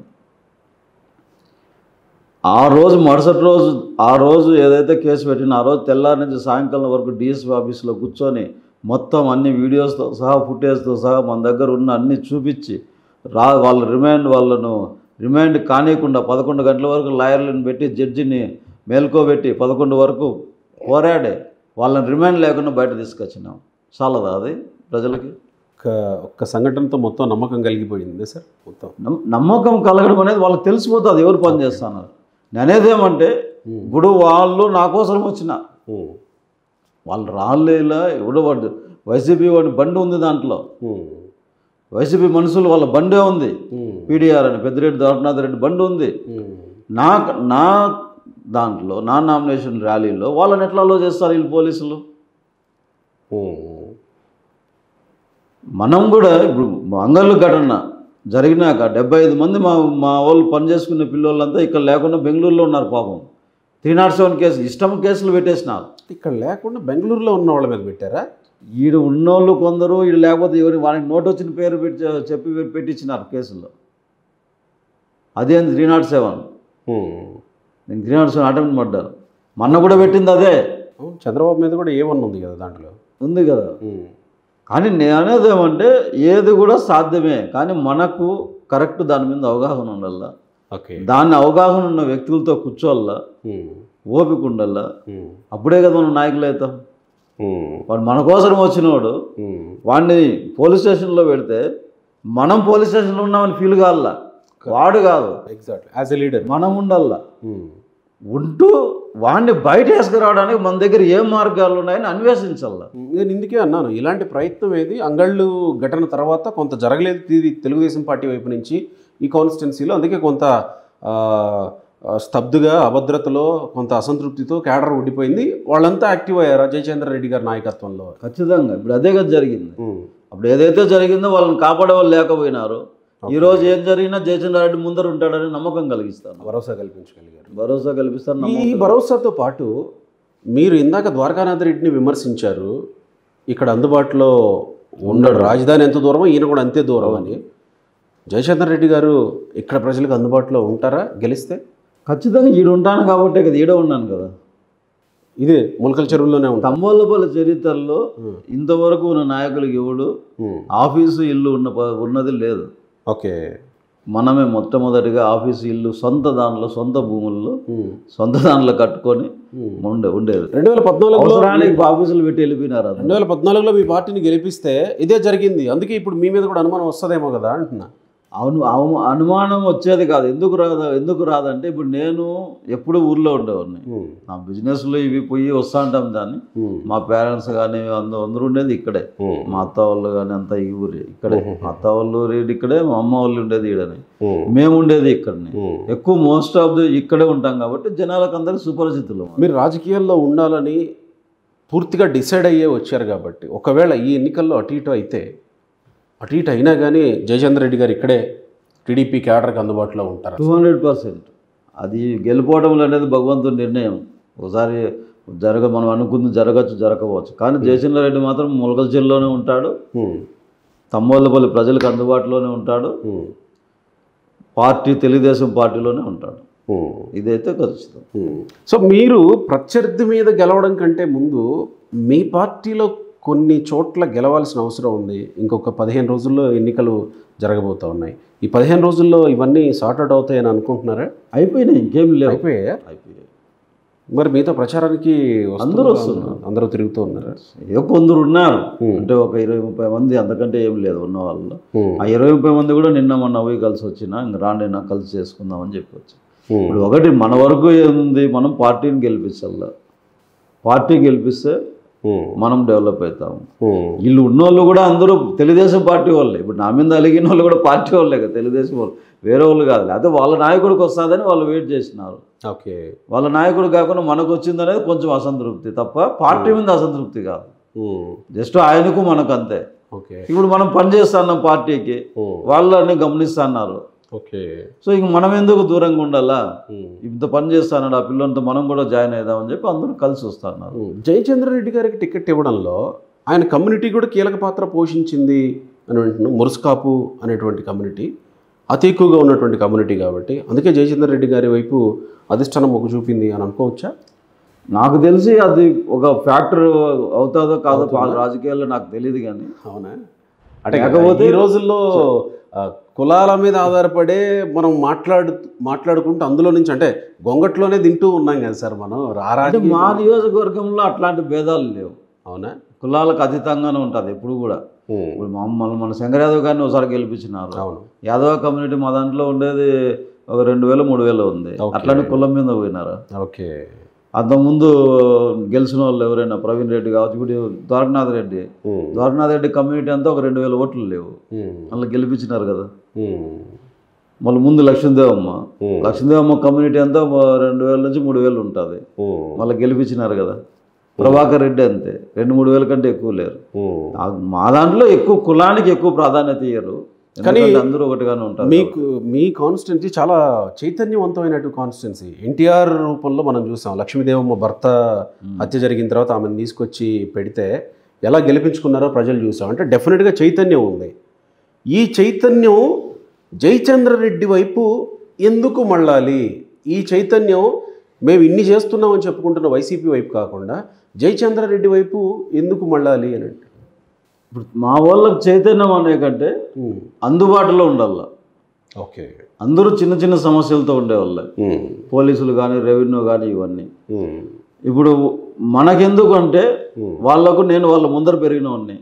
ఆ రోజు మరుసటి రోజు ఆ రోజు ఏదైతే కేసు పెట్టినా ఆ రోజు తెల్లారి నుంచి సాయంకాలం వరకు డిఎస్పీ ఆఫీస్లో కూర్చొని మొత్తం అన్ని వీడియోస్తో సహా ఫుటేజ్తో సహా మన దగ్గర ఉన్న అన్ని చూపించి రా వాళ్ళ రిమైండ్ వాళ్ళను రిమైండ్ కానియకుండా పదకొండు గంటల వరకు లాయర్లను పెట్టి జడ్జిని మేల్కోబెట్టి పదకొండు వరకు పోరాడే వాళ్ళని రిమైండ్ లేకుండా బయట తీసుకొచ్చినాం చాలదా అది ప్రజలకి
ఒక్క ఒక్క సంఘటనతో మొత్తం నమ్మకం కలిగిపోయింది సార్ మొత్తం
నమ్- నమ్మకం కలగడం అనేది వాళ్ళకి తెలిసిపోతుంది ఎవరు పని చేస్తున్నారు నేనేది ఏమంటే ఇప్పుడు వాళ్ళు నా కోసం వచ్చిన
ఉమ్.
వాళ్ళు రాళ్ళేలా ఎవడో వాడు వైసీపీ వాడి బండి ఉంది దాంట్లో
ఉమ్.
వైసీపీ మనుషులు వాళ్ళ బండే ఉంది
ఉమ్.
పీడీఆర్ అని పెద్దిరెడ్డి దాటనాథ్ రెడ్డి బండి ఉంది
ఉమ్.
నా నా దాంట్లో నా నామినేషన్ ర్యాలీలో వాళ్ళని ఎట్లా అలో చేస్తారు వీళ్ళు పోలీసులు
ఉమ్.
మనం కూడా ఇప్పుడు అంగళ్ళు ఘటన జరిగినాక డెబ్బై ఐదు మంది మా మా వాళ్ళు పనిచేసుకునే పిల్లోళ్ళంతా ఇక్కడ లేకుండా బెంగళూరులో ఉన్నారు పాపం త్రీ నాట్ సెవెన్ కేసు ఇష్టం కేసులు పెట్టేసినారు
ఇక్కడ లేకుండా బెంగళూరులో ఉన్న వాళ్ళ మీద పెట్టారా
ఈడు ఉన్నోళ్ళు కొందరు ఈడు లేకపోతే ఎవరి వానికి నోట్ వచ్చిన పేరు పెట్టి చెప్పి పెట్టి- పెట్టించినారు కేసులో అదేంది త్రీ నాట్ సెవెన్
ఉమ్.
నేను త్రీ నాట్ సెవెన్ అటెంప్ట్ పడ్డాను మొన్న కూడా పెట్టింది అదే
అవును, చంద్రబాబు మీద కూడా ఏ వన్ ఉంది కదా దాంట్లో
ఉంది కదా
ఉమ్.
కానీ నేను అనేది ఏమంటే ఏది కూడా సాధ్యమే కానీ మనకు కరెక్ట్ దాని మీద అవగాహన ఉండాల
ఓకే
దాన్ని అవగాహన ఉన్న వ్యక్తులతో కూర్చోవాలా
ఉమ్.
ఓపిక ఉండాలా
ఉమ్.
అప్పుడే కదా మనం నాయకులు అవుతాం
ఉమ్.
వాడు మన కోసం వచ్చినవాడు
ఉమ్.
వాడిని పోలీస్ స్టేషన్లో పెడితే మనం పోలీస్ స్టేషన్లో ఉన్నామని ఫీల్ కావాల వాడు కాదు
ఎగ్జాక్ట్ యాజ్ ఎ లీడర్
మనం ఉండాల ఉంటూ వాడిని బయట వేసుకురావడానికి మన దగ్గర ఏం మార్గాలు ఉన్నాయని అన్వేషించాల
నేను ఇందుకే అన్నాను ఇలాంటి ప్రయత్నం ఏది అంగళ్ళు ఘటన తర్వాత కొంత జరగలేదు ఇది తెలుగుదేశం పార్టీ వైపు నుంచి ఈ కాన్స్టిట్యున్సీలో అందుకే కొంత ఆ, ఆ, స్తబ్దుగా అభద్రతలో కొంత అసంతృప్తితో క్యాడర్ ఉండిపోయింది వాళ్ళంతా యాక్టివ్ అయ్యారు జయచంద్ర రెడ్డి గారి నాయకత్వంలో
ఖచ్చితంగా ఇప్పుడు అదే కదా జరిగింది
ఉమ్.
అప్పుడు ఏదైతే జరిగిందో వాళ్ళని కాపాడే వాళ్ళు లేకపోయినారు ఈ రోజు ఏం జరిగినా జయచంద్ర రెడ్డి ముందర ఉంటాడని నమ్మకం కలిగిస్తాను
భరోసా కల్పించగలిగారు
భరోసా కల్పిస్తాను
ఈ
నమ్మకం
భరోసాతో పాటు మీరు ఇందాక ద్వారకానాథ్ రెడ్డిని విమర్శించారు ఇక్కడ అందుబాటులో ఉండడు రాజధాని ఎంత దూరమో ఈయన కూడా అంతే దూరం అని జయచంద్ర రెడ్డి గారు ఇక్కడ ప్రజలకు అందుబాటులో ఉంటారా గెలిస్తే
ఖచ్చితంగా ఈడు ఉంటాను కాబట్టే కదా ఈడ ఉన్నాను కదా
ఇదే ములకల చెరువులోనే ఉంటాం
తంబోలపల్లి చరిత్రలో ఇంతవరకు ఉన్న నాయకులకు ఎవడు ఆఫీసు ఇల్లు ఉన్న ప- ఉన్నది లేదు
ఓకే
మనమే మొట్టమొదటిగా ఆఫీసు ఇల్లు సొంత దాంట్లో సొంత భూముల్లో సొంత దాంట్లో కట్టుకొని ఉండే ఉండేది
రెండు వేల పద్నాలుగులో
అవసరానికి ఆఫీసులు పెట్టి వెళ్ళిపోయినారు అందరూ.
రెండు వేల పద్నాలుగులో మీ పార్టీని గెలిపిస్తే ఇదే జరిగింది అందుకే ఇప్పుడు మీ మీద కూడా అనుమానం వస్తుందేమో కదా అంటున్నా
అవును అవ- అనుమానం వచ్చేది కాదు ఎందుకు రాదు ఎందుకు రాదంటే ఇప్పుడు నేను ఎప్పుడు ఊర్లో ఉండేవాడిని
ఉమ్.
నా బిజినెస్లో ఇవి పోయి వస్తూ ఉంటాం దాన్ని
ఉమ్.
మా పేరెంట్స్ కానీ అందరూ అందరూ ఉండేది ఇక్కడే
ఉమ్.
మా అత్త వాళ్ళు కానీ అంతా ఈ ఊరి ఇక్కడే మా అత్త వాళ్ళు ఊరి ఇక్కడే మా అమ్మ వాళ్ళు ఉండేది ఈడని
ఉమ్.
మేము ఉండేది ఇక్కడనే
ఉమ్.
ఎక్కువ మోస్ట్ ఆఫ్ ది ఇక్కడే ఉంటాం కాబట్టి జనాలకు అందరికి సుపరిచితులు
మీరు రాజకీయాల్లో ఉండాలని పూర్తిగా డిసైడ్ అయ్యే వచ్చారు కాబట్టి ఒకవేళ ఈ ఎన్నికల్లో అటు ఇటు అయితే అటు ఇటు అయినా కానీ జయచంద్ర రెడ్డి గారు ఇక్కడే టీడీపీ క్యాడర్కి అందుబాటులో ఉంటారు
టూ హండ్రెడ్ పర్సెంట్ అది గెలుపోవడం అనేది భగవంతుడి నిర్ణయం ఒకసారి జరగ మనం అనుకుంది జరగచ్చు జరగవచ్చు కానీ జయచంద్ర రెడ్డి మాత్రం ములకల జిల్లాలోనే ఉంటాడు
ఉమ్,
తమ్మోళ్ళపల్లి ప్రజలకు అందుబాటులోనే ఉంటాడు
ఉమ్,
పార్టీ తెలుగుదేశం పార్టీలోనే ఉంటాడు
ఉమ్.
ఇదైతే ఖచ్చితం
సో మీరు ప్రత్యర్థి మీద గెలవడం కంటే ముందు మీ పార్టీలో కొన్ని చోట్ల గెలవాల్సిన అవసరం ఉంది ఇంకొక పదిహేను రోజుల్లో ఎన్నికలు జరగబోతా ఉన్నాయి ఈ పదిహేను రోజుల్లో ఇవన్నీ సార్ట్ అవుట్ అవుతాయని అనుకుంటున్నారా
అయిపోయినాయి ఇంకేం లేవు
అయిపోయాయా
అయిపోయాయి
మరి మీతో ప్రచారానికి వస్తున్నారా?
అందరూ వస్తున్నారు.
అందరూ తిరుగుతూ ఉన్నారా
ఏ కొందరు ఉన్నారు
ఉమ్.
అంటే ఒక ఇరవై ముప్పై మంది అంతకంటే ఏం లేదు ఉన్న వాళ్ళు
ఉమ్,
ఆ ఇరవై ముప్పై మంది కూడా నిన్న మొన్న పోయి కలిసి వచ్చినా ఇంక రాండి నా కలిసి చేసుకుందామని చెప్పొచ్చు
ఉమ్,
ఇప్పుడు ఒకటి మన వరకు ఏముంది మనం పార్టీని గెలిపించాల పార్టీ గెలిపిస్తే
ఉమ్,
మనం డెవలప్ అవుతాము
ఉమ్,
వీళ్ళు ఉన్నోళ్ళు కూడా అందరూ తెలుగుదేశం పార్టీ వాళ్ళే ఇప్పుడు నా మీద అలిగిన వాళ్ళు కూడా పార్టీ వాళ్ళే కదా తెలుగుదేశం వాళ్ళు వేరే వాళ్ళు కాదు లేకపోతే వాళ్ళ నాయకుడికి వస్తుందని వాళ్ళు వెయిట్ చేసినారు
ఓకే
వాళ్ళ నాయకుడు కాకుండా మనకు వచ్చిందనేది కొంచెం అసంతృప్తి తప్ప పార్టీ మీద అసంతృప్తి కాదు
ఉమ్,
జస్ట్ ఆయనకు మనకు అంతే
ఓకే
ఇప్పుడు మనం పని చేస్తున్నాం పార్టీకి
ఉమ్,
వాళ్ళని గమనిస్తున్నారు
ఓకే
సో ఇంక మనం ఎందుకు దూరంగా ఉండాలా
ఉమ్.
ఇంత పని చేస్తాడు ఆ పిల్లలతో మనం కూడా జాయిన్ అవుదామని చెప్పి అందరూ కలిసి వస్తున్నారు
జయచంద్ర రెడ్డి గారికి టికెట్ ఇవ్వడంలో ఆయన కమ్యూనిటీ కూడా కీలక పాత్ర పోషించింది అని అంటున్నాం మురుస్కాపు అనేటువంటి కమ్యూనిటీ అతి ఎక్కువగా ఉన్నటువంటి కమ్యూనిటీ కాబట్టి అందుకే జయచంద్ర రెడ్డి గారి వైపు అధిష్టానం మొగ్గు చూపింది అని అనుకోవచ్చా
నాకు తెలిసి అది ఒక ఫ్యాక్టర్ అవుతుందో కాదో పా- రాజకీయాల్లో నాకు తెలియదు కానీ
అవునా అంటే
లేకపోతే-
ఈ రోజుల్లో ఆ, కులాల మీద ఆధారపడే మనం మాట్లాడు మాట్లాడుకుంటూ అందులో నుంచి అంటే గొంగట్లోనే తింటూ ఉన్నాం కదా సార్ మనం
అంటే
రారాజు
మా నియోజకవర్గంలో అట్లాంటి భేదాలు లేవు
అవునా
కులాలకు అతీతంగానే ఉంటుంది ఎప్పుడు కూడా
ఉమ్,
ఇప్పుడు మమ్మల్ని మన శంకర్ యాదవ్ గారిని ఒకసారి గెలిపించినారు
అవును
యాదవ కమ్యూనిటీ మా దాంట్లో ఉండేది ఒక రెండు వేలు మూడు వేలు ఉంది
Okay.
అట్లానే కులం మీద పోయినారు
ఓకే
అంతకుముందు గెలిచిన వాళ్ళు ఎవరైనా ప్రవీణ్ రెడ్డి కావచ్చు ఇప్పుడు ద్వారకనాథ్ రెడ్డి
ఉమ్,
ద్వారకనాథ్ రెడ్డి కమ్యూనిటీ అంతా ఒక రెండు వేల ఓట్లు లేవు
ఉమ్,
మళ్ళీ గెలిపించినారు కదా
ఉమ్,
మళ్ళీ ముందు లక్ష్మీదేవమ్మ
ఉమ్,
లక్ష్మీదేవమ్మ కమ్యూనిటీ అంతా మ- రెండు వేల నుంచి మూడు వేలు ఉంటుంది
ఉమ్,
మళ్ళీ గెలిపించినారు కదా ప్రభాకర్ రెడ్డి అంతే రెండు మూడు వేల కంటే ఎక్కువ లేరు
ఉమ్.
ఆ- మా దాంట్లో ఎక్కువ కులానికి ఎక్కువ ప్రాధాన్యత ఇయ్యరు
కానీ
ఎందుకంటే అందరూ ఒకటిగానే ఉంటారు
మీకు మీ కాన్స్టిట్యున్సీ చాలా చైతన్యవంతమైన కాన్స్టిట్యున్సీ ఎన్టీఆర్ రూపంలో మనం చూసాం లక్ష్మీదేవమ్మ భర్త హత్య జరిగిన తర్వాత ఆమెను తీసుకొచ్చి పెడితే ఎలా గెలిపించుకున్నారో ప్రజలు చూసాం అంటే డెఫినెట్గా చైతన్యం ఉంది ఈ చైతన్యం జయచంద్ర రెడ్డి వైపు ఎందుకు మళ్ళాలి ఈ చైతన్యం మేము ఇన్ని చేస్తున్నామని చెప్పుకుంటున్న వైసీపీ వైపు కాకుండా జయచంద్ర రెడ్డి వైపు ఎందుకు మళ్ళాలి అని అంటే
ఇప్పుడు మా వాళ్ళకి చైతన్యం అనే కంటే
ఉమ్,
అందుబాటులో ఉండాల
ఓకే
అందరూ చిన్న చిన్న సమస్యలతో ఉండేవాళ్ళే
ఉమ్,
పోలీసులు కానీ రెవెన్యూ కానీ ఇవన్నీ
ఉమ్,
ఇప్పుడు మనకెందుకు అంటే
ఉమ్,
వాళ్ళకు నేను వాళ్ళ ముందర పెరిగినవాడిని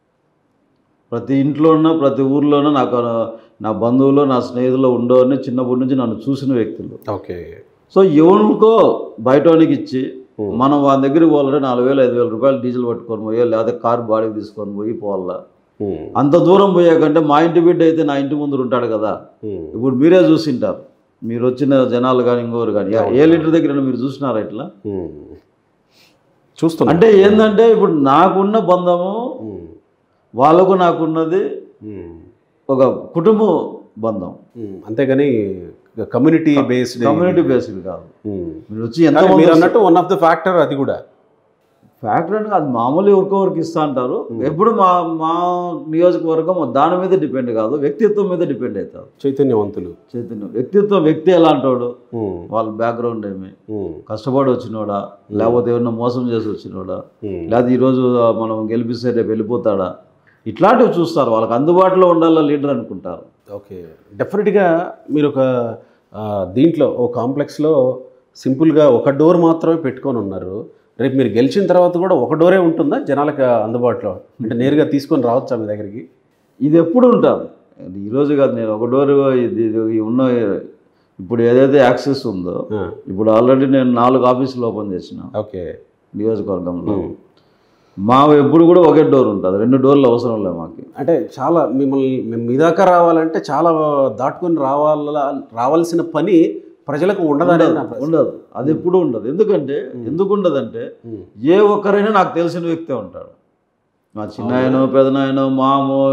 ప్రతి ఇంట్లో ఉన్న ప్రతి ఊర్లోనూ నాకు నా బంధువులు నా స్నేహితులు ఉండేవాడిని చిన్నప్పటి నుంచి నన్ను చూసిన వ్యక్తులు
ఓకే
సో ఎవరికో బయటోనికి ఇచ్చి
Hmm.
మనం వాళ్ళ దగ్గరికి పోవాలంటే నాలుగు వేలు ఐదు వేల రూపాయలు డీజిల్ పట్టుకొని పోయి లేకపోతే కారు బాడీకి తీసుకొని పోయి పోవాలా
ఉమ్,
అంత దూరం పోయాకంటే మా ఇంటి బిడ్డ అయితే నా ఇంటి ముందు ఉంటాడు కదా
ఉమ్.
ఇప్పుడు మీరే చూసింటారు మీరు వచ్చిన జనాలు కానీ ఇంకోరు కానీ ఏ లీటర్ దగ్గర మీరు చూసినారా ఇట్లా
ఉమ్. చూస్తున్నా
అంటే ఏంటంటే ఇప్పుడు నాకున్న బంధము
ఉమ్,
వాళ్ళకు నాకున్నది
ఉమ్,
ఒక కుటుంబ బంధం
ఉమ్. అంతేగాని కమ్యూనిటీ బేస్డ్
కమ్యూనిటీ బేస్డ్ కాదు మీరు వచ్చి ఎంత
కానీ మీరు అన్నట్టు వన్ ఆఫ్ ద ఫ్యాక్టర్ అది కూడా
ఫ్యాక్టరీ అంటే అది మామూలు ఎవరికొవరికి ఇస్తా అంటారు ఎప్పుడు మా మా నియోజకవర్గం దాని మీద డిపెండ్ కాదు వ్యక్తిత్వం మీద డిపెండ్ అవుతారు
చైతన్యవంతులు
చైతన్యం వ్యక్తిత్వం వ్యక్తి ఎలాంటోడు
ఉమ్,
వాళ్ళ బ్యాక్గ్రౌండ్ ఏమి
ఉమ్,
కష్టపడి వచ్చినోడా లేకపోతే ఏమన్నా మోసం చేసి వచ్చినోడా
ఉమ్.
లేకపోతే ఈరోజు మనం గెలిపిస్తే రేపు వెళ్ళిపోతాడా ఇట్లాంటివి చూస్తారు వాళ్ళకి అందుబాటులో ఉండాలా లీడర్ అనుకుంటారు
ఓకే డెఫినెట్గా మీరు ఒక ఆ, దీంట్లో ఓ కాంప్లెక్స్లో సింపుల్గా ఒక డోర్ మాత్రమే పెట్టుకొని ఉన్నారు రేపు మీరు గెలిచిన తర్వాత కూడా ఒక డోరే ఉంటుందా జనాలకు అందుబాటులో అంటే నేరుగా తీసుకొని రావచ్చా మీ దగ్గరికి
ఇది ఎప్పుడు ఉంటుంది ఈరోజు కాదు నేను ఒక డోర్ ఇది ఇది ఉన్న ఇప్పుడు ఏదైతే యాక్సెస్ ఉందో
ఆ,
ఇప్పుడు ఆల్రెడీ నేను నాలుగు ఆఫీసులు ఓపెన్ చేసిన
ఓకే
నియోజకవర్గంలో మా ఎప్పుడు కూడా ఒకే డోర్ ఉంటుంది రెండు డోర్లు అవసరం లేదు మాకు
అంటే చాలా మిమ్మల్ని మేము మీ దాకా రావాలంటే చాలా దాటుకొని రావాల రావాల్సిన పని ప్రజలకు ఉండదని నా ప్రశ్న.
ఉండదు అది ఎప్పుడు ఉండదు ఎందుకంటే ఎందుకు ఉండదంటే
ఉమ్,
ఏ ఒక్కరైనా నాకు తెలిసిన వ్యక్తే ఉంటాడు మా చిన్నాయనో పెదనాయనో మామో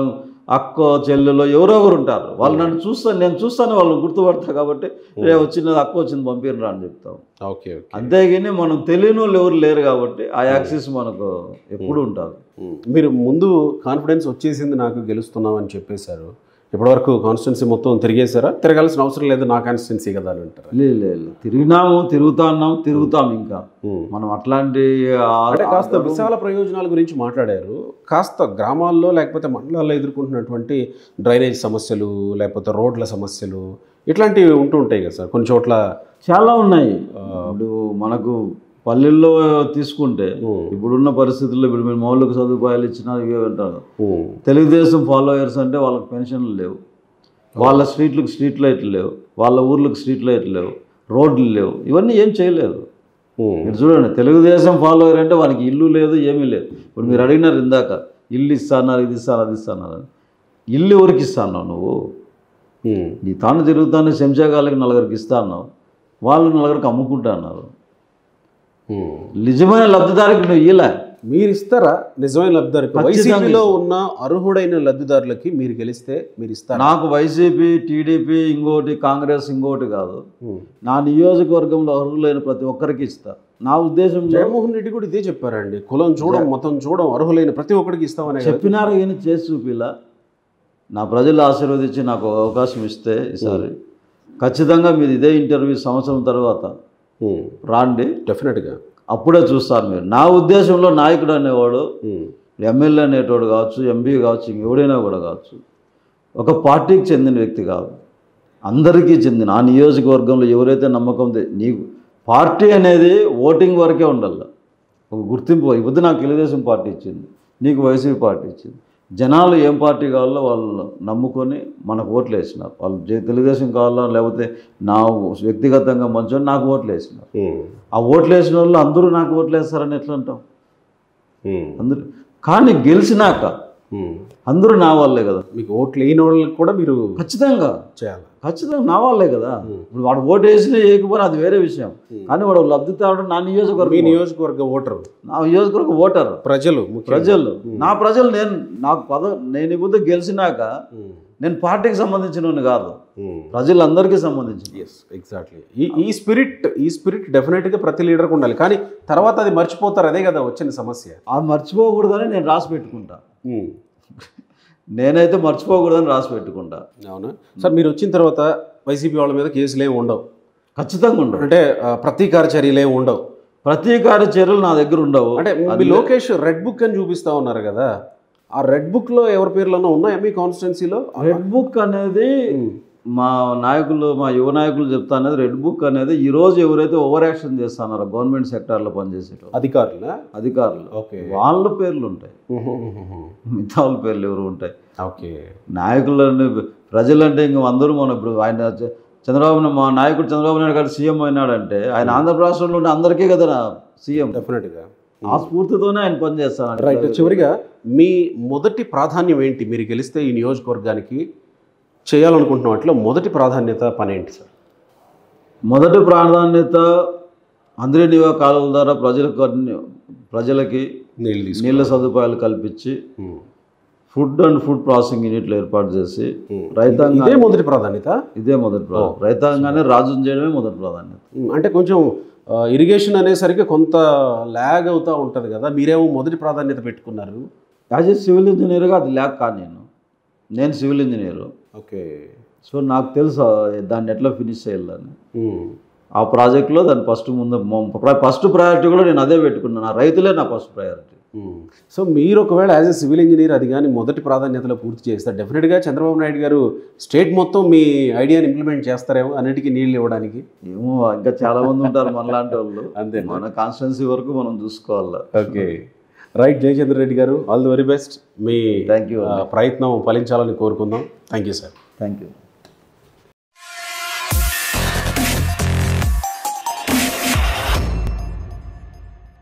అక్కో చెల్లెలో ఎవరో ఒకరు ఉంటారు వాళ్ళు నన్ను చూస్తాను నేను చూస్తాను వాళ్ళు గుర్తుపడతా కాబట్టి రే వచ్చినది అక్క వచ్చింది పంపినరా అని చెప్తాం
ఓకే ఓకే
అంతేగాని మనం తెలియని వాళ్ళు ఎవరు లేరు కాబట్టి ఆ యాక్సిస్ మనకు ఎప్పుడు ఉంటుంది
ఉమ్. మీరు ముందు కాన్ఫిడెన్స్ వచ్చేసింది నాకు గెలుస్తున్నాం అని చెప్పేశారు ఇప్పటివరకు కాన్స్టిట్యున్సీ మొత్తం తిరిగేశారా తిరగాల్సిన అవసరం లేదు నా కాన్స్టిట్యున్సీ కదా అని అంటారా
లేదు లేదు తిరిగినాము తిరుగుతా ఉన్నాం తిరుగుతాం ఇంకా
ఉమ్.
మనం అట్లాంటి ఆ-
అంటే కాస్త విశాల ప్రయోజనాల గురించి మాట్లాడారు కాస్త గ్రామాల్లో లేకపోతే మండలాల్లో ఎదుర్కొంటున్నటువంటి డ్రైనేజ్ సమస్యలు లేకపోతే రోడ్ల సమస్యలు ఇట్లాంటివి ఉంటూ ఉంటాయి కదా సార్ కొన్ని చోట్ల
చాలా ఉన్నాయి ఇప్పుడు మనకు పల్లెల్లో తీసుకుంటే
ఉమ్,
ఇప్పుడున్న పరిస్థితుల్లో ఇప్పుడు మీరు మౌలిక సదుపాయాలు ఇచ్చినా ఇవే అంటారు
ఉమ్,
తెలుగుదేశం ఫాలోయర్స్ అంటే వాళ్ళకి పెన్షన్లు లేవు వాళ్ళ స్ట్రీట్లకు స్ట్రీట్ లైట్లు లేవు వాళ్ళ ఊర్లకు స్ట్రీట్ లైట్లు లేవు రోడ్లు లేవు ఇవన్నీ ఏం చేయలేదు
ఉమ్,
మీరు చూడండి తెలుగుదేశం ఫాలోయర్ అంటే వానికి ఇల్లు లేదు ఏమీ లేదు ఇప్పుడు మీరు అడిగినారు ఇందాక ఇల్లు ఇస్తాన్నారు ఇది ఇస్తాను అది ఇస్తాన్నారు అని. ఇల్లు ఎవరికి ఇస్తాను నువ్వు
ఉమ్,
నీ తాను తిరుగుతాను శంషాగాళ్ళకి నలుగురికి ఇస్తాను వాళ్ళు నలుగురికి అమ్ముకుంటా అన్నారు
ఉమ్.
నిజమైన లబ్ధిదారికి నువ్వు ఇయ్యలే
మీరు ఇస్తారా నిజమైన లబ్ధిదారుకి
ఖచ్చితంగా
వైసీపీలో ఉన్న అర్హుడైన లబ్ధిదారులకి మీరు గెలిస్తే మీరు ఇస్తారా
నాకు వైసీపీ టీడీపీ ఇంకోటి కాంగ్రెస్ ఇంకోటి కాదు
ఉమ్.
నా నియోజకవర్గంలో అర్హులైన ప్రతి ఒక్కరికి ఇస్తా నా ఉద్దేశంలో
జగన్మోహన్ రెడ్డి కూడా ఇదే చెప్పారండి కులం చూడం మతం చూడం అర్హులైన ప్రతి ఒక్కరికి ఇస్తామనే కదా.
చెప్పినారు కానీ చేసి చూపిలా నా ప్రజలు ఆశీర్వదించి నాకు ఒక అవకాశం ఇస్తే ఈసారి ఖచ్చితంగా మీరు ఇదే ఇంటర్వ్యూ సంవత్సరం తర్వాత
ఉమ్,
రాండి
డెఫినెట్గా
అప్పుడే చూస్తారు మీరు నా ఉద్దేశంలో నాయకుడు అనేవాడు
ఉమ్,
ఎమ్మెల్యే అనేటోడు కావచ్చు ఎంపీ కావచ్చు ఇంకెవడైనా కూడా కావచ్చు ఒక పార్టీకి చెందిన వ్యక్తి కాదు అందరికీ చెందిన ఆ నియోజకవర్గంలో ఎవరైతే నమ్మకం ఉంది నీకు పార్టీ అనేది ఓటింగ్ వరకే ఉండాలి ఒక గుర్తింపు ఇప్పుడు నాకు తెలుగుదేశం పార్టీ ఇచ్చింది నీకు వైసీపీ పార్టీ ఇచ్చింది జనాలు ఏం పార్టీ కావాలో వాళ్ళు నమ్ముకొని మనకు ఓట్లు వేసినారు వాళ్ళు జే- తెలుగుదేశం కావాలా లేకపోతే నా వ్యక్తిగతంగా మంచోని నాకు ఓట్లు వేసినారు
ఉమ్,
ఆ ఓట్లు వేసిన వాళ్ళు అందరూ నాకు ఓట్లు వేస్తారని ఎట్లా అంటాం
ఉమ్,
అందరూ కానీ గెలిచినాక
ఉమ్.
అందరూ నా వాళ్ళే కదా
మీకు ఓట్లు లేని వాళ్ళకి కూడా మీరు
ఖచ్చితంగా
చేయాలి
ఖచ్చితంగా నా వాళ్ళే కదా
Hmm.
ఇప్పుడు వాడు ఓటు వేసినా వేయకపోయినా అది వేరే విషయం
Hmm.
కానీ వాడు లబ్ధిదారుడు నా
మీ
నియోజకవర్గం
నియోజకవర్గ ఓటరు
నా నియోజకవర్గం ఓటర్
ప్రజలు ముఖ్యంగా.
ప్రజలు నా ప్రజలు నేను నాకు పద నేను ఇప్పుడు గెలిచినాక
ఉమ్,
నేను పార్టీకి సంబంధించిన కాదు
ఉమ్.
ప్రజలందరికీ సంబంధించిన
ఎస్ ఎగ్జాక్ట్లీ ఈ ఈ స్పిరిట్ ఈ స్పిరిట్ డెఫినెట్గా ప్రతి లీడర్కి ఉండాలి కానీ తర్వాత అది మర్చిపోతారు అదే కదా వచ్చిన సమస్య
ఆ మర్చిపోకూడదని నేను రాసి పెట్టుకుంటా
ఉమ్.
నేనైతే మర్చిపోకూడదని రాసి పెట్టుకుంటా
అవునా సార్ మీరు వచ్చిన తర్వాత వైసీపీ వాళ్ళ మీద కేసులు ఏమి ఉండవు
ఖచ్చితంగా ఉండవు
అంటే ఆ, ప్రతీకార చర్యలు ఏమి ఉండవు
ప్రతీకార చర్యలు నా దగ్గర ఉండవు
అంటే మీ లోకేష్ రెడ్ బుక్ అని చూపిస్తా ఉన్నారు కదా ఆ రెడ్ బుక్లో ఎవరి పేర్లన్నా ఉన్నాయా మీ కాన్స్టిట్యున్సీలో
రెడ్ బుక్ అనేది మా నాయకులు మా యువ నాయకులు చెప్తా అనేది రెడ్ బుక్ అనేది ఈ రోజు ఎవరైతే ఓవర్ యాక్షన్ చేస్తున్నారో గవర్నమెంట్ సెక్టార్లో పనిచేసేటో
అధికారులా
అధికారులు
ఓకే
వాళ్ళ పేర్లు ఉంటాయి మిగతా వాళ్ళ పేర్లు ఎవరు ఉంటాయి
ఓకే
నాయకులని ప్రజలంటే ఇంక అందరూ మనం ఇప్పుడు ఆయన చ- చంద్రబాబు నా- మా నాయకుడు చంద్రబాబు నాయుడు గారు సీఎం అయినాడంటే ఆయన ఆంధ్రప్రదేశ్లో ఉండే అందరికీ కదా నా సీఎం
డెఫినెట్గా
ఆ స్ఫూర్తితోనే ఆయన పనిచేస్తాను
రైట్ చివరిగా మీ మొదటి ప్రాధాన్యం ఏంటి మీరు గెలిస్తే ఈ నియోజకవర్గానికి చేయాలనుకుంటున్న వాటిలో మొదటి ప్రాధాన్యత పని ఏంటి సార్
మొదటి ప్రాధాన్యత అందరి నివా కాలువల ద్వారా ప్రజలకు అన్ని- ప్రజలకి
నీళ్ళు తీసుకు
నీళ్ళ సదుపాయాలు కల్పించి ఫుడ్ అండ్ ఫుడ్ ప్రాసెసింగ్ యూనిట్లు ఏర్పాటు చేసి రైతాంగ
ఇదే మొదటి ప్రాధాన్యత
ఇదే మొదటి ప్రాధాన్యత రైతాంగాన్ని రాజుని చేయడమే మొదటి ప్రాధాన్యత
ఉమ్, అంటే కొంచెం ఇరిగేషన్ అనేసరికి కొంత ల్యాగ్ అవుతూ ఉంటుంది కదా మీరేమో మొదటి ప్రాధాన్యత పెట్టుకున్నారు
యాజ్ ఏ సివిల్ ఇంజనీర్గా అది లేక కాదు నేను నేను సివిల్ ఇంజనీరు
ఓకే
సో నాకు తెలుసు ఆ దాన్ని ఎట్లా ఫినిష్ చేయాలని ఆ ప్రాజెక్ట్లో దాన్ని ఫస్ట్ ముందు ఫస్ట్ ప్రయారిటీ కూడా నేను అదే పెట్టుకున్నాను నా రైతులే నా ఫస్ట్ ప్రయారిటీ
సో మీరు ఒకవేళ యాజ్ ఎ సివిల్ ఇంజనీర్ అది కానీ మొదటి ప్రాధాన్యతలో పూర్తి చేస్తే డెఫినెట్గా చంద్రబాబు నాయుడు గారు స్టేట్ మొత్తం మీ ఐడియాని ఇంప్లిమెంట్ చేస్తారేమో అన్నిటికీ నీళ్ళు ఇవ్వడానికి
ఏమో ఇంకా చాలా మంది ఉంటారు మనలాంటి వాళ్ళు
అంతే
మన కాన్స్టిట్యున్సీ వరకు మనం చూసుకోవాలి
ఓకే రైట్ జయచంద్ర రెడ్డి గారు ఆల్ ది వెరీ బెస్ట్ మీ
థ్యాంక్ యూ
ఆ, ప్రయత్నం ఫలించాలని కోరుకుందాం thank you sir
thank you